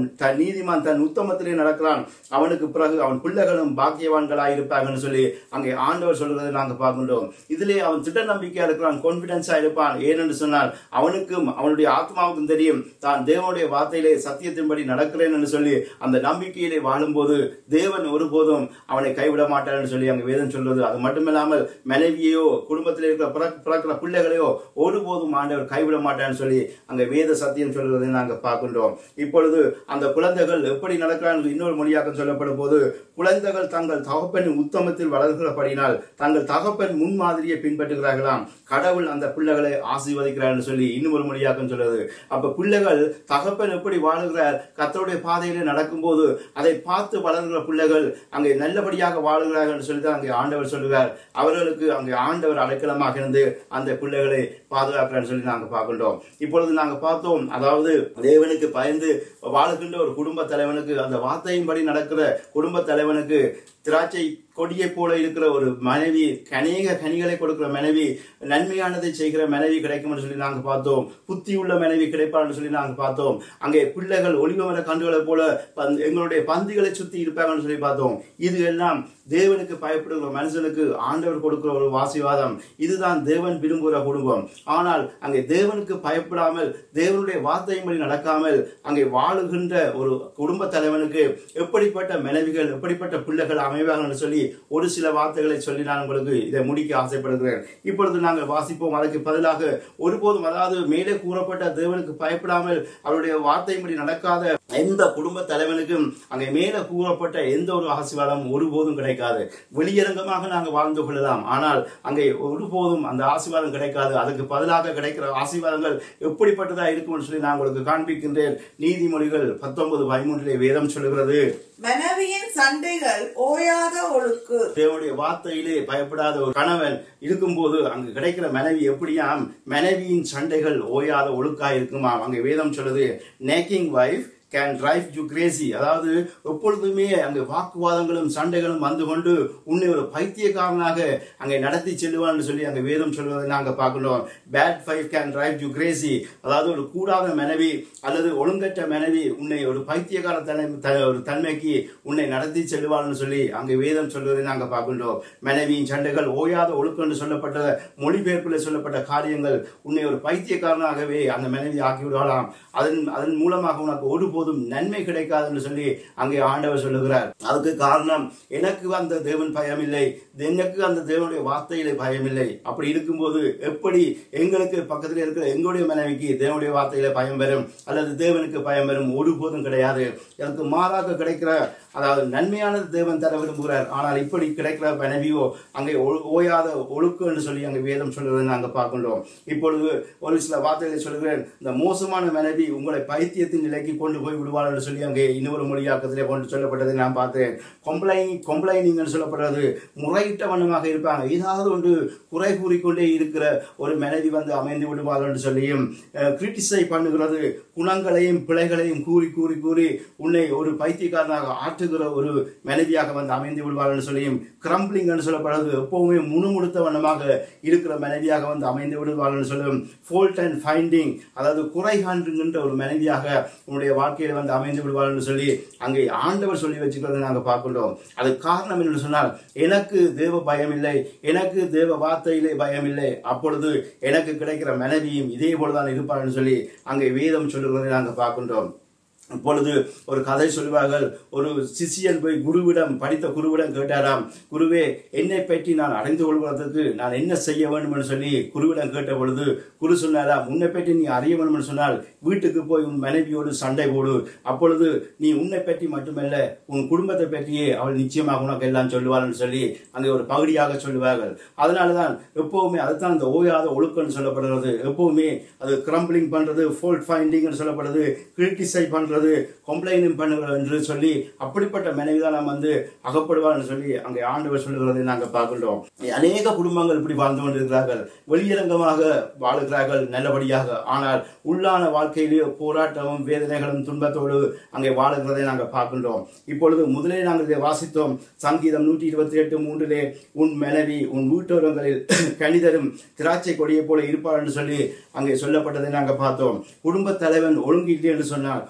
A: நீதிமான் தன் உத்தமத்திலே நடக்கிறான் அவனுக்கு பிறகு அவன் பிள்ளைகளும் பாக்கியவான்களாய் இருப்பாங்கன்னு சொல்லி அங்கே ஆண்டவர் சொல்கிறதை நாங்க பார்க்கின்றோம் இதிலே அவன் திட்ட நம்பிக்கையா இருக்கிறான் கான்பிடன்ஸா இருப்பான் ஏனென்று சொன்னால் அவனுக்கும் அவனுடைய ஆத்மாவுக்கும் தெரியும் தான் தேவனுடைய வார்த்தையிலே சத்தியத்தின்படி நடக்கிறேன் என்று சொல்லி அந்த நம்பிக்கையிலே வாழும்போது தேவன் ஒருபோதும் அவனை கைவிட மாட்டார் என்று சொல்லி அங்கே வேதம் சொல்றது அது மட்டுமில்லாமல் மனைவியையோ குடும்பத்தில் இருக்கிற பிறக்- பிறக்கிற பிள்ளைகளையோ ஒருபோதும் ஆண்டவர் கைவிட மாட்டார்னு சொல்லி அங்கே வேத சத்தியம் சொல்றதை நாங்கள் பார்க்கின்றோம் இப்பொழுது அந்த குழந்தைகள் எப்படி நடக்கிறான் என்று இன்னொரு மொழியாக்கம் சொல்லப்படும் போது குழந்தைகள் தங்கள் தகப்பனின் உத்தமத்தில் வளர்கிறபடினால் தங்கள் தகப்பன் முன்மாதிரியை பின்பற்றுகிறார்களாம் கடவுள் அந்த பிள்ளைகளை ஆசீர்வதிக்கிறார் என்று சொல்லி இன்னும் ஒரு மொழியாக்கம் சொல்றது அப்ப பிள்ளைகள் தகப்பன் எப்படி வாழுகிறார் கர்த்தருடைய பாதையிலே நடக்கும்போது அதை பார்த்து வளர்கிற பிள்ளைகள் அங்கே நல்லபடியாக வாழுகிறார்கள் என்று சொல்லி தான் அங்கே ஆண்டவர் சொல்லுகிறார் அவர்களுக்கு அங்கே ஆண்டவர் அடைக்கலமாக இருந்து அந்த பிள்ளைகளை பாதுகாக்கிறார் சொல்லி நாங்க பார்க்கின்றோம் இப்பொழுது நாங்க பார்த்தோம் அதாவது தேவனுக்கு பயந்து வாழுகின்ற ஒரு குடும்ப தலைவனுக்கு அந்த வார்த்தையின்படி நடக்கிற குடும்ப தலைவனுக்கு திராட்சை கொடியை போல இருக்கிற ஒரு மனைவி அநேக கனிகளை கொடுக்கிற மனைவி நன்மையானதை செய்கிற மனைவி கிடைக்கும்னு சொல்லி நாங்க பார்த்தோம் புத்தி உள்ள மனைவி கிடைப்பார்னு சொல்லி நாங்க பார்த்தோம் அங்கே பிள்ளைகள் ஒளிவமர கண்டுகளை போல பந்த்- எங்களுடைய பந்திகளை சுத்தி இருப்பாங்கன்னு சொல்லி பார்த்தோம் இது எல்லாம் தேவனுக்கு பயப்படுகிற மனுஷனுக்கு ஆண்டவர் கொடுக்கிற ஒரு வாசிவாதம் இதுதான் தேவன் விரும்புகிற குடும்பம் ஆனால் அங்கே தேவனுக்கு பயப்படாமல் தேவனுடைய வார்த்தையின்படி நடக்காமல் அங்கே வாழுகின்ற ஒரு குடும்ப தலைவனுக்கு எப்படிப்பட்ட மனைவிகள் எப்படிப்பட்ட பிள்ளைகள் அமைவார்கள் என்று சொல்லி ஒரு சில வார்த்தைகளை சொல்லி நான் உங்களுக்கு இதை முடிக்க ஆசைப்படுகிறேன் இப்பொழுது நாங்கள் வாசிப்போம் அதற்கு பதிலாக ஒருபோதும் அதாவது மேலே கூறப்பட்ட தேவனுக்கு பயப்படாமல் அவருடைய வார்த்தையின்படி நடக்காத எந்த குடும்ப தலைவனுக்கும் அங்கே மேலே கூறப்பட்ட எந்த ஒரு ஆசீர்வாதம் ஒருபோதும் கிடைக்காது வெளியரங்கமாக நாங்கள் வாழ்ந்து கொள்ளலாம் ஆனால் அங்கே ஒருபோதும் அந்த ஆசீர்வாதம் கிடைக்காது அதுக்கு பதிலாக கிடைக்கிற ஆசீர்வாதங்கள் எப்படிப்பட்டதா இருக்கும்னு சொல்லி நான் உங்களுக்கு காண்பிக்கின்றேன் நீதிமொழிகள் பத்தொன்பது பதிமூன்றிலே வேதம் சொல்லுகிறது
B: மனைவியின் சண்டைகள் ஓயாத ஒழுக்கு
A: தேவனுடைய வார்த்தையிலே பயப்படாத ஒரு கணவன் இருக்கும்போது அங்கு கிடைக்கிற மனைவி எப்படியாம் மனைவியின் சண்டைகள் ஓயாத ஒழுக்காய் இருக்குமாம் அங்கே வேதம் சொல்லுது nagging wife can drive you crazy அதாவது எப்பொழுதுமே அங்கே வாக்குவாதங்களும் சண்டைகளும் வந்து கொண்டு உன்னை ஒரு பைத்தியக்காரனாக அங்கே நடத்தி செல்லுவான்னு சொல்லி அங்கே வேதம் சொல்வதை நாங்கள் பார்க்கணும் bad wife can drive you crazy அதாவது ஒரு கூடாத மனைவி அல்லது ஒழுங்கற்ற மனைவி உன்னை ஒரு பைத்தியக்கார தன்மை த- ஒரு தன்மைக்கு உன்னை நடத்தி செல்வாள்னு சொல்லி அங்கே வேதம் சொல்வதை நாங்கள் பார்க்கின்றோம் மனைவியின் சண்டைகள் ஓயாத ஒழுக்கம் என்று சொல்லப்பட்ட மொழிபெயர்ப்பில் சொல்லப்பட்ட காரியங்கள் உன்னை ஒரு பைத்தியக்காரனாகவே அந்த மனைவி ஆக்கிவிடலாம் அதன் அதன் மூலமாக உனக்கு ஒருபோதும் நன்மை கிடைக்காது என்று சொல்லி அங்கே ஆண்டவர் சொல்லுகிறார் அதுக்கு காரணம் எனக்கு அந்த தேவன் பயம் இல்லை எனக்கு அந்த தேவனுடைய வார்த்தையிலே பயம் இல்லை அப்படி இருக்கும்போது எப்படி எங்களுக்கு பக்கத்தில் இருக்கிற எங்களுடைய மனைவிக்கு தேவனுடைய வார்த்தையில பயம் வரும் அல்லது தேவனுக்கு பயம் வரும் ஒருபோதும் கிடையாது எனக்கு மாறாக கிடைக்கிற அதாவது நன்மையானது தேவன் தர விரும்புகிறார் ஆனால் இப்படி கிடைக்கிற மனைவியோ அங்கே ஒழு- ஓயாத ஒழுக்கு என்று சொல்லி அங்கே வேதம் சொல்வதை நாங்கள் பார்க்கின்றோம் இப்பொழுது ஒரு சில வார்த்தைகளை சொல்கிறேன் இந்த மோசமான மனைவி உங்களை பைத்தியத்தின் நிலைக்கு கொண்டு போய் விடுவாள் என்று சொல்லி அங்கே இன்னொரு மொழியாக்கத்திலே கொண்டு சொல்லப்பட்டதை நான் பார்த்தேன் கொம்ப்ளைனிங் கொம்ப்ளைனிங் என்று சொல்லப்படுறது முறையிட்ட வண்ணமாக இருப்பாங்க ஏதாவது ஒன்று குறை கூறிக்கொண்டே இருக்கிற ஒரு மனைவி வந்து அமைந்து விடுவாள் என்று சொல்லியும் கிரிட்டிசை பண்ணுகிறது குணங்களையும் பிழைகளையும் கூறி கூறி கூறி உன்னை ஒரு பைத்தியக்காரனாக ஆற்றுகிற ஒரு மனைவியாக வந்து அமைந்து விடுவாள் என்று சொல்லியும் கிரம்பிளிங் என்று சொல்லப்படுறது எப்பவுமே முணுமுணுத்த வண்ணமாக இருக்கிற மனைவியாக வந்து அமைந்து விடுவாள் என்று சொல்லும் ஃபோல்ட் அண்ட் ஃபைண்டிங் அதாவது குறை காண்கின்ற ஒரு மனைவியாக உன்னுடைய வாழ்க்கையில வந்து அமைந்து விடுவாள் என்று சொல்லி அங்கே ஆண்டவர் சொல்லி வச்சுக்கிறதை நாங்கள் பார்க்கின்றோம் அது காரணம் என்று சொன்னால் எனக்கு தேவ பயம் இல்லை எனக்கு தேவ வார்த்தையிலே பயம் இல்லை அப்பொழுது எனக்கு கிடைக்கிற மனைவியும் இதே போலதான் இருப்பார் என்று சொல்லி அங்கே வேதம் சொல்லுகிறதை நாங்கள் பார்க்கின்றோம் இப்பொழுது ஒரு கதை சொல்வார்கள் ஒரு சிஷியன் போய் குருவிடம் படித்த குருவிடம் கேட்டாராம் குருவே என்னை பற்றி நான் அறிந்து கொள்வதற்கு நான் என்ன செய்ய வேண்டும் என்று சொல்லி குருவிடம் கேட்ட பொழுது குரு சொன்னாராம் உன்னை பற்றி நீ அறிய வேண்டும் என்று சொன்னால் வீட்டுக்கு போய் உன் மனைவியோடு சண்டை போடு அப்பொழுது நீ உன்னை பற்றி மட்டுமல்ல உன் குடும்பத்தை பற்றியே அவள் நிச்சயமாக உனக்கு எல்லாம் சொல்லுவாள் என்று சொல்லி அங்கே ஒரு பகுதியாக சொல்லுவார்கள் அதனாலதான் எப்பவுமே அதுதான் இந்த ஓயாத ஒழுக்கம்னு சொல்லப்படுகிறது எப்பவுமே அது கிரம்பிளிங் பண்றது ஃபோல்ட் ஃபைண்டிங் சொல்லப்படுறது கிரிட்டிசை பண்றது கம்ப்ளைண்ட் பண்ணுகிறது என்று சொல்லி அப்படிப்பட்ட மனைவிதான் நாம் வந்து அகப்படுவார்னு சொல்லி அங்கே ஆண்டவர் சொல்லுகிறதை நாங்கள் பார்க்கின்றோம் அநேக குடும்பங்கள் இப்படி வாழ்ந்து கொண்டிருக்கிறார்கள் வெளியரங்கமாக வாழுகிறார்கள் நல்லபடியாக ஆனால் உள்ளான வாழ்க்கையிலேயே போராட்டமும் வேதனைகளும் துன்பத்தோடு அங்கே வாழுகிறதை நாங்கள் பார்க்கின்றோம் இப்பொழுது முதலே நாங்கள் இதை வாசித்தோம் சங்கீதம் நூற்றி இருபத்தி எட்டு மூன்றிலே உன் மனைவி உன் வீட்டோரங்களில் கணிதரும் திராட்சை கொடியை போல இருப்பார் என்று சொல்லி அங்கே சொல்லப்பட்டதை நாங்கள் பார்த்தோம் குடும்ப தலைவன் ஒழுங்கு இல்லை என்று சொன்னால் ஒரு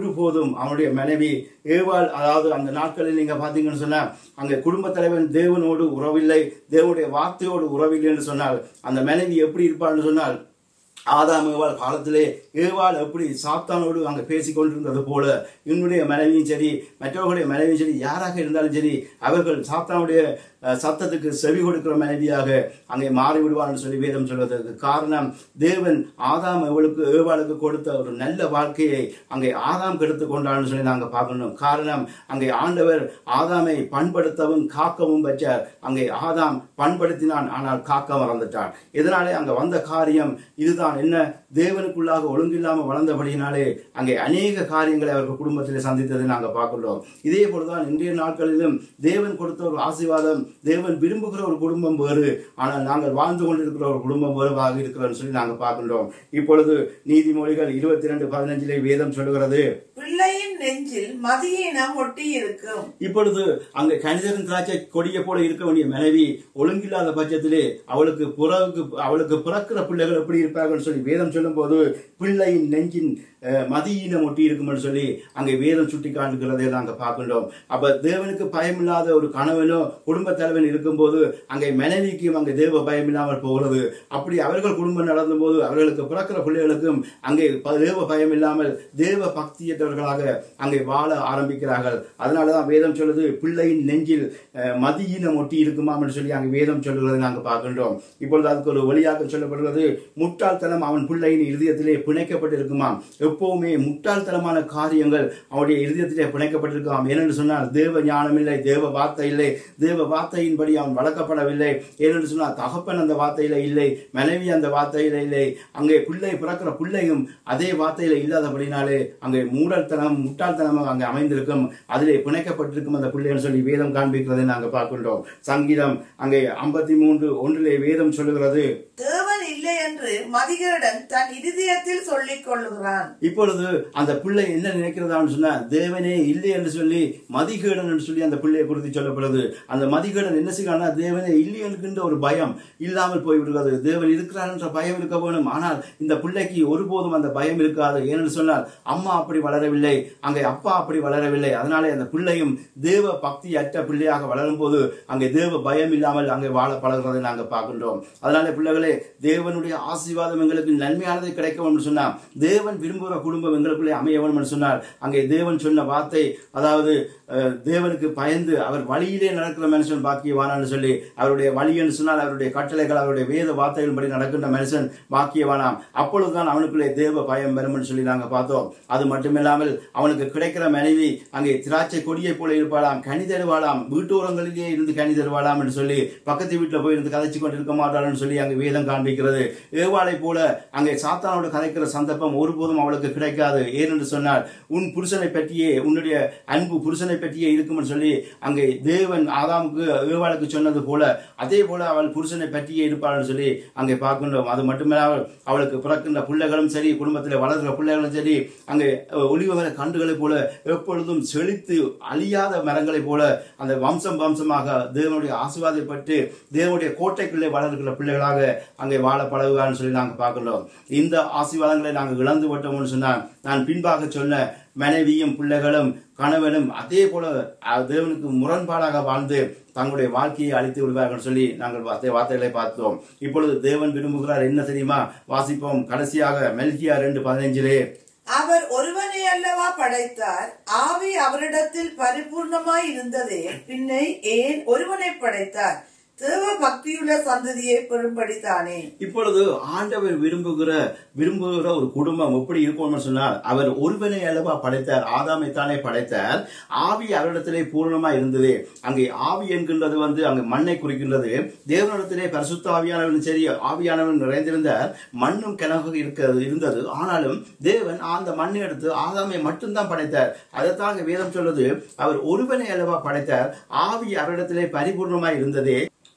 A: ஒருபோதும் அவனுடைய மனைவி ஏவாள் அதாவது அந்த நாட்களில் நீங்க பாத்தீங்கன்னு சொன்னா அங்க குடும்ப தலைவன் தேவனோடு உறவில்லை தேவனுடைய வார்த்தையோடு உறவில்லை என்று சொன்னால் அந்த மனைவி எப்படி இருப்பாள்னு சொன்னால் ஆதாம் ஏவாள் காலத்திலே ஏவாள் எப்படி சாத்தானோடு அங்கே பேசிக் கொண்டிருந்தது போல என்னுடைய மனைவியும் சரி மற்றவர்களுடைய மனைவியும் சரி யாராக இருந்தாலும் சரி அவர்கள் சாத்தானுடைய அஹ், சத்தத்துக்கு செவி கொடுக்கிற மனைவியாக அங்கே மாறி விடுவார்னு சொல்லி வேதம் சொல்வதற்கு காரணம் தேவன் ஆதாம் அவளுக்கு ஏவாளுக்கு கொடுத்த ஒரு நல்ல வாழ்க்கையை அங்கே ஆதாம் கெடுத்து கொண்டான்னு சொல்லி நாங்கள் பார்க்கணும் காரணம் அங்கே ஆண்டவர் ஆதாமை பண்படுத்தவும் காக்கவும் பெற்றார் அங்கே ஆதாம் பண்படுத்தினான் ஆனால் காக்க மறந்துட்டான் இதனாலே அங்க வந்த காரியம் இதுதான் என்ன தேவனுக்குள்ளாக ஒழுங்கில்லாம வளர்ந்தபடியினாலே அங்கே அநேக காரியங்களை அவர்கள் குடும்பத்திலே சந்தித்ததை நாங்கள் பார்க்கிறோம் இதே போலதான் இன்றைய நாட்களிலும் தேவன் கொடுத்த ஒரு ஆசீர்வாதம் தேவன் விரும்புகிற ஒரு குடும்பம் வேறு ஆனால் நாங்கள் வாழ்ந்து கொண்டிருக்கிற ஒரு குடும்பம் வேறுவாக இருக்கிறோம்னு சொல்லி நாங்கள் பார்க்கின்றோம் இப்பொழுது நீதிமொழிகள் இருபத்தி ரெண்டு பதினஞ்சிலே வேதம் சொல்லுகிறது
B: பிள்ளையின் நெஞ்சில் மதியினம் ஒட்டி இருக்கும்
A: இப்பொழுது அங்க கணிதரின் திராட்சை கொடிய போல இருக்க வேண்டிய மனைவி ஒழுங்கில்லாத பட்சத்திலே அவளுக்கு புறவுக்கு அவளுக்கு பிறக்கிற பிள்ளைகள் எப்படி இருப்பார்கள் சொல்லி வேதம் சொல்லும் போது பிள்ளையின் நெஞ்சின் அஹ், மதியினம் ஒட்டி இருக்கும்னு சொல்லி அங்கே வேதம் சுட்டி காட்டுகிறதை நாங்க பார்க்கின்றோம் அப்ப தேவனுக்கு பயமில்லாத ஒரு கணவனோ குடும்ப தலைவன் இருக்கும்போது அங்கே மனைவிக்கும் அங்கே தேவ பயம் இல்லாமல் போகிறது அப்படி அவர்கள் குடும்பம் நடந்த போது அவர்களுக்கு பிறக்கிற பிள்ளைகளுக்கும் அங்கே ப- தேவ பயம் இல்லாமல் தேவ பக்தியற்றவர்களாக அங்கே வாழ ஆரம்பிக்கிறார்கள் அதனாலதான் வேதம் சொல்லுது பிள்ளையின் நெஞ்சில் அஹ், மதியினம் ஒட்டி இருக்குமாம் சொல்லி அங்கே வேதம் சொல்லுகிறதை நாங்கள் பார்க்கின்றோம் இப்பொழுது அதுக்கு ஒரு வழியாக சொல்லப்படுகிறது முட்டாள்தனம் அவன் பிள்ளையின் இருதயத்திலே பிணைக்கப்பட்டிருக்குமாம் எப்பவுமே முட்டாள்தனமான காரியங்கள் அவனுடைய இருதயத்திலே பிணைக்கப்பட்டிருக்காம் ஏனென்று சொன்னால் தேவ ஞானம் இல்லை தேவ வார்த்தை இல்லை தேவ வார்த்தையின்படி அவன் வளர்க்கப்படவில்லை ஏனென்று சொன்னால் தகப்பன் அந்த வார்த்தையில இல்லை மனைவி அந்த வார்த்தையில இல்லை அங்கே பிள்ளை பிறக்கிற பிள்ளையும் அதே வார்த்தையில இல்லாதபடினாலே அங்கே மூடல்தனம் முட்டாள்தனமாக அங்கே அமைந்திருக்கும் அதிலே பிணைக்கப்பட்டிருக்கும் அந்த பிள்ளைன்னு சொல்லி வேதம் காண்பிக்கிறதை நாங்கள் பார்க்கின்றோம் சங்கீதம் அங்கே ஐம்பத்தி மூன்று ஒன்றிலே வேதம் சொல்லுகிறது
B: தேவன் இல்லை என்று மதிகரிடம் தன் இருதயத்தில் சொல்லிக் கொள்ளுகிறான்
A: இப்பொழுது அந்த பிள்ளை என்ன நினைக்கிறதான்னு சொன்னா தேவனே இல்லை என்று சொல்லி மதிகேடன் என்று சொல்லி அந்த பிள்ளையை குறித்து சொல்லப்படுது அந்த மதிகேடன் என்ன செய்யறான்னா தேவனே இல்லை என்கின்ற ஒரு பயம் இல்லாமல் போய்விடுகிறது தேவன் இருக்கிறார் என்ற பயம் இருக்க வேணும் ஆனால் இந்த பிள்ளைக்கு ஒருபோதும் அந்த பயம் இருக்காது ஏனென்று சொன்னால் அம்மா அப்படி வளரவில்லை அங்கே அப்பா அப்படி வளரவில்லை அதனாலே அந்த பிள்ளையும் தேவ பக்தி அற்ற பிள்ளையாக வளரும் போது அங்கே தேவ பயம் இல்லாமல் அங்கே வாழ பழகிறதை நாங்கள் பார்க்கின்றோம் அதனாலே பிள்ளைகளே தேவனுடைய ஆசீர்வாதம் எங்களுக்கு நன்மையானது கிடைக்க வேண்டும் சொன்னா தேவன் விரும்புகிற குடும்பம் எங்களுக்குள்ளே அமைய வேண்டும் என்று சொன்னார் அங்கே தேவன் சொன்ன வார்த்தை அதாவது அஹ், தேவனுக்கு பயந்து அவர் வழியிலே நடக்கிற மனுஷன் பாக்கியவானான்னு சொல்லி அவருடைய வழி என்று சொன்னால் அவருடைய கட்டளைகள் அவருடைய வேத வார்த்தைகளின்படி நடக்கின்ற மனுஷன் பாக்கியவானாம் அப்பொழுதுதான் அவனுக்குள்ளே தேவ பயம் வரும் என்று சொல்லி நாங்கள் பார்த்தோம் அது மட்டுமில்லாமல் அவனுக்கு கிடைக்கிற மனைவி அங்கே திராட்சை கொடியை போல இருப்பாளாம் கனி தருவாளாம் வீட்டோரங்களிலேயே இருந்து கனி தருவாளாம் என்று சொல்லி பக்கத்து வீட்டில் போய் இருந்து கதைச்சு கொண்டிருக்க மாட்டாள்னு சொல்லி அங்கே வேதம் காண்பிக்கிறது ஏவாளை போல அங்கே சாத்தானோடு கதைக்கிற சந்தர்ப்பம் ஒருபோதும் அவளுக்கு கிடைக்காது ஏனென்று சொன்னால் உன் புருஷனை பற்றியே உன்னுடைய அன்பு புருஷனை பற்றியே இருக்கும்னு சொல்லி அங்கே தேவன் ஆதாமுக்கு ஏவாளுக்கு சொன்னது போல அதே போல அவள் புருஷனை பற்றியே இருப்பாள்னு சொல்லி அங்கே பார்க்கின்றோம் அது மட்டுமில்லாமல் அவளுக்கு பிறக்கின்ற பிள்ளைகளும் சரி குடும்பத்தில் வளர்கிற பிள்ளைகளும் சரி அங்கே ஒளிவர கண்டுகளைப் போல எப்பொழுதும் செழித்து அழியாத மரங்களைப் போல அந்த வம்சம் வம்சமாக தேவனுடைய ஆசீர்வாதப்பட்டு தேவனுடைய கோட்டைக்குள்ளே வளர்கிற பிள்ளைகளாக அங்கே வாழ பழகுவான்னு சொல்லி நாங்கள் பார்க்கிறோம் இந்த ஆசீர்வாதங்களை நாங்கள் இழந்து விட்டோம்னு சொன்னால் நான் பின்பாக சொன்ன மனைவியும் பிள்ளைகளும் கணவனும் அதே போல அஹ், தேவனுக்கு முரண்பாடாக வாழ்ந்து தங்களுடைய வாழ்க்கையை அழித்து விடுவார்கள் சொல்லி நாங்கள் வார்த்தை வார்த்தைகளை பார்த்தோம் இப்பொழுது தேவன் விரும்புகிறார் என்ன தெரியுமா வாசிப்போம் கடைசியாக மெல்கியா ரெண்டு பதினைஞ்சிலே
B: அவர் ஒருவனை அல்லவா படைத்தார் ஆவி அவரிடத்தில் பரிபூர்ணமாய் இருந்ததே பின்னை ஏன் ஒருவனை படைத்தார் தேவ பக்தியுள்ள சந்ததியை பெறும்படித்தானே
A: இப்பொழுது ஆண்டவர் விரும்புகிற விரும்புகிற ஒரு குடும்பம் எப்படி இருக்கும்னு சொன்னால் அவர் ஒருவனை அளவா படைத்தார் ஆதாமை தானே படைத்தார் ஆவி அவரிடத்திலே பூரணமா இருந்தது அங்கே ஆவி என்கின்றது வந்து அங்கே மண்ணை குறிக்கின்றது தேவனிடத்திலே பரிசுத்த ஆவியானவன் சரி ஆவியானவன் நிறைந்திருந்தார் மண்ணும் கிணறு இருக்கிறது இருந்தது ஆனாலும் தேவன் அந்த மண்ணை எடுத்து ஆதாமை மட்டும்தான் படைத்தார் அதைத்தான் அங்கே வேதம் சொல்லுது அவர் ஒருவனை அளவா படைத்தார் ஆவி அவரிடத்திலே பரிபூர்ணமாய் இருந்ததே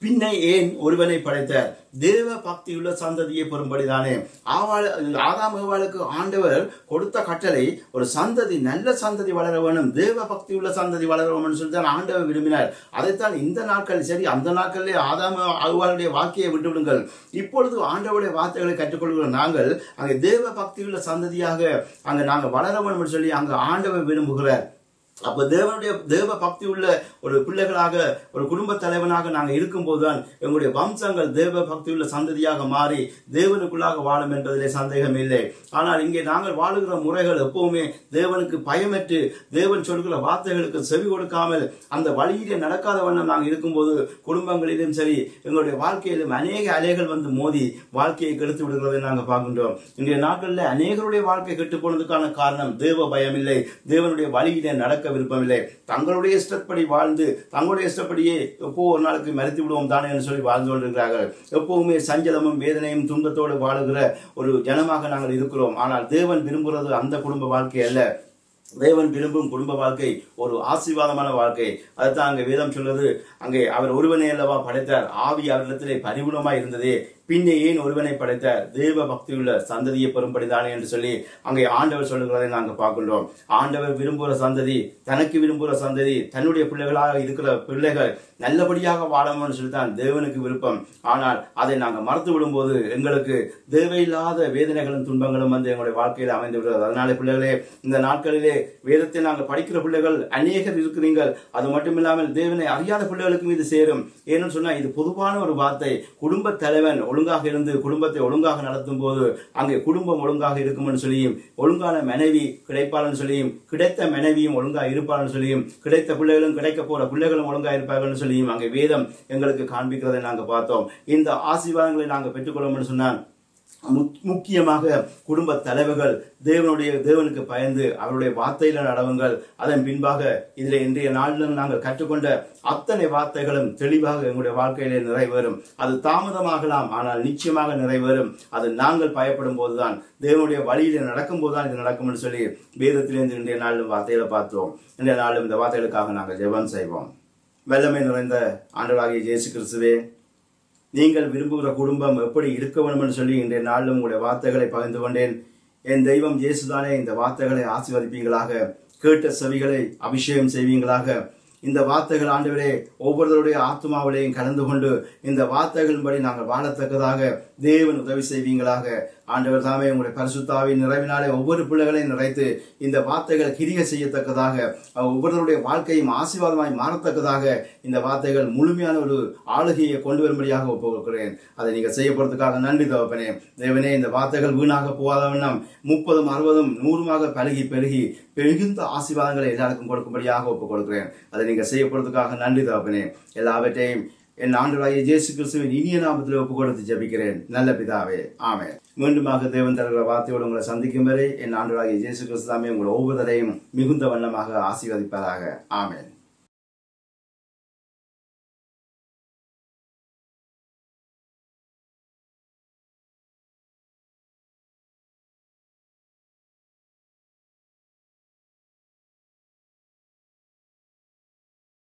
A: பின்ன ஏன் ஒருவனை படைத்தார் தேவ பக்தியுள்ள சந்ததியை பெறும்படிதானே ஆவாள் ஆதாம் ஏவாளுக்கு ஆண்டவர் கொடுத்த கட்டளை ஒரு சந்ததி நல்ல சந்ததி வளர வேணும் தேவ பக்தியுள்ள சந்ததி வளர வேணும்னு சொல்லி தான் ஆண்டவர் விரும்பினார் அதைத்தான் இந்த நாட்கள் சரி அந்த நாட்களிலே ஆதாம் ஏவாளுடைய வாக்கியை விட்டுவிடுங்கள் இப்பொழுது ஆண்டவருடைய வார்த்தைகளை கற்றுக்கொள்கிற நாங்கள் அங்கே தேவ பக்தியுள்ள சந்ததியாக அங்கே நாங்கள் வளர வேணும்னு சொல்லி அங்கே ஆண்டவர் விரும்புகிறார் அப்ப தேவனுடைய தேவ பக்தி உள்ள ஒரு பிள்ளைகளாக ஒரு குடும்ப தலைவனாக நாங்கள் இருக்கும்போதுதான் எங்களுடைய வம்சங்கள் தேவ பக்தி உள்ள சந்ததியாக மாறி தேவனுக்குள்ளாக வாழும் என்பதிலே சந்தேகம் இல்லை ஆனால் இங்கே நாங்கள் வாழுகிற முறைகள் எப்பவுமே தேவனுக்கு பயமற்று தேவன் சொல்கிற வார்த்தைகளுக்கு செவி கொடுக்காமல் அந்த வழியிலே நடக்காத வண்ணம் நாங்கள் இருக்கும்போது குடும்பங்களிலும் சரி எங்களுடைய வாழ்க்கையிலும் அநேக அலைகள் வந்து மோதி வாழ்க்கையை கெடுத்து விடுகிறதை நாங்கள் பார்க்கின்றோம் இன்றைய நாட்களில் அநேகருடைய வாழ்க்கை கெட்டு போனதுக்கான காரணம் தேவ பயம் இல்லை தேவனுடைய வழியிலே நடக்க விருப்பமில்லை தங்களுடைய இஷ்டப்படி வாழ்ந்து தங்களுடைய இஷ்டப்படியே எப்போ ஒரு நாளுக்கு மறைத்து விடுவோம் தானே என்று சொல்லி வாழ்ந்து கொண்டிருக்கிறார்கள் எப்பவுமே சஞ்சலமும் வேதனையும் துன்பத்தோடு வாழுகிற ஒரு ஜனமாக நாங்கள் இருக்கிறோம் ஆனால் தேவன் விரும்புகிறது அந்த குடும்ப வாழ்க்கை அல்ல தேவன் விரும்பும் குடும்ப வாழ்க்கை ஒரு ஆசீர்வாதமான வாழ்க்கை அதுதான் அங்கே வேதம் சொல்றது அங்கே அவர் ஒருவனே அல்லவா படைத்தார் ஆவி அவரிடத்திலே பரிபூர்ணமாய் இருந்ததே பின்னே ஏன் ஒருவனை படைத்தார் தேவ பக்தியுள்ள சந்ததியை பெறும்படிதானே என்று சொல்லி அங்கே ஆண்டவர் சொல்லுகிறதை நாங்கள் பார்க்கின்றோம் ஆண்டவர் விரும்புகிற சந்ததி தனக்கு விரும்புகிற சந்ததி தன்னுடைய பிள்ளைகளாக இருக்கிற பிள்ளைகள் நல்லபடியாக வாழணும்னு சொல்லி தான் தேவனுக்கு விருப்பம் ஆனால் அதை நாங்கள் மறந்து விடும்போது எங்களுக்கு தேவையில்லாத வேதனைகளும் துன்பங்களும் வந்து எங்களுடைய வாழ்க்கையில் அமைந்து விடுகிறது அதனால பிள்ளைகளே இந்த நாட்களிலே வேதத்தை நாங்கள் படிக்கிற பிள்ளைகள் அநேகர் இருக்கிறீர்கள் அது மட்டும் இல்லாமல் தேவனை அறியாத பிள்ளைகளுக்கும் இது சேரும் ஏன்னு சொன்னா இது பொதுவான ஒரு வார்த்தை குடும்ப தலைவன் ஒழுங்காக இருந்து குடும்பத்தை ஒழுங்காக நடத்தும் போது அங்கே குடும்பம் ஒழுங்காக இருக்கும்னு சொல்லியும் ஒழுங்கான மனைவி கிடைப்பாள்னு சொல்லியும் கிடைத்த மனைவியும் ஒழுங்கா இருப்பாள்னு சொல்லியும் கிடைத்த பிள்ளைகளும் கிடைக்க போற பிள்ளைகளும் ஒழுங்கா இருப்பார்கள்னு சொல்லியும் அங்கே வேதம் எங்களுக்கு காண்பிக்கிறதை நாங்க பார்த்தோம் இந்த ஆசீர்வாதங்களை நாங்க பெற்றுக்கொள்ளணும்னு சொன்னால் முக்- முக்கியமாக குடும்ப தலைவர்கள் தேவனுடைய தேவனுக்கு பயந்து அவருடைய வார்த்தையில நடவுங்கள் அதன் பின்பாக இதில் இன்றைய நாளிலும் நாங்கள் கற்றுக்கொண்ட அத்தனை வார்த்தைகளும் தெளிவாக எங்களுடைய வாழ்க்கையிலே நிறைவேறும் அது தாமதமாகலாம் ஆனால் நிச்சயமாக நிறைவேறும் அது நாங்கள் பயப்படும் போதுதான் தேவனுடைய வழியில நடக்கும் போதுதான் இது நடக்கும்னு சொல்லி வேதத்திலிருந்து இன்றைய நாளிலும் வார்த்தைகளை பார்த்தோம் இன்றைய நாளிலும் இந்த வார்த்தைகளுக்காக நாங்கள் ஜெபம் செய்வோம் வெள்ளமை நிறைந்த ஆண்டவராகிய இயேசு கிறிஸ்துவே நீங்கள் விரும்புகிற குடும்பம் எப்படி இருக்க வேண்டும் என்று சொல்லி இன்றைய நாளிலும் உங்களுடைய வார்த்தைகளை பகிர்ந்து கொண்டேன் என் தெய்வம் இயேசுதானே இந்த வார்த்தைகளை ஆசீர்வதிப்பீங்களாக கேட்ட செவிகளை அபிஷேகம் செய்வீங்களாக இந்த வார்த்தைகள் ஆண்டவரே ஒவ்வொருவருடைய ஆத்மாவிலையும் கலந்து கொண்டு இந்த வார்த்தைகளின்படி நாங்கள் வாழத்தக்கதாக தேவன் உதவி செய்வீங்களாக ஆண்டவர் தாமே உங்களுடைய பரிசுத்தாவின் நிறைவினாலே ஒவ்வொரு பிள்ளைகளையும் நிறைத்து இந்த வார்த்தைகள் கிரிய செய்யத்தக்கதாக அஹ், ஒவ்வொருவருடைய வாழ்க்கையும் ஆசீர்வாதமாய் மாறத்தக்கதாக இந்த வார்த்தைகள் முழுமையான ஒரு ஆளுகையை கொண்டு வரும்படியாக ஒப்புக்கொள்கிறேன் அதை நீங்க செய்யப்படுறதுக்காக நன்றி தகப்பனே தேவனே இந்த வார்த்தைகள் வீணாக போகாத வண்ணம் முப்பதும் அறுபதும் நூறுமாக பழகி பெருகி பெருகிந்த ஆசீர்வாதங்களை எல்லாருக்கும் கொடுக்கும்படியாக ஒப்புக் கொடுக்கிறேன் அதை நீங்க செய்யப்படுறதுக்காக நன்றி தகப்பனே எல்லாவற்றையும் என் ஆண்டவராகிய இயேசு கிறிஸ்துவின் இனிய நாமத்தில் ஒப்புக் கொடுத்து ஜெபிக்கிறேன் நல்ல பிதாவே ஆமென் மீண்டுமாக தேவன் தருகிற வார்த்தையோடு உங்களை சந்திக்கும் வரை என் ஆண்டவராகிய இயேசு கிறிஸ்து தாமே உங்களை ஒவ்வொருவரையும் மிகுந்த வண்ணமாக ஆசீர்வதிப்பதாக ஆமென்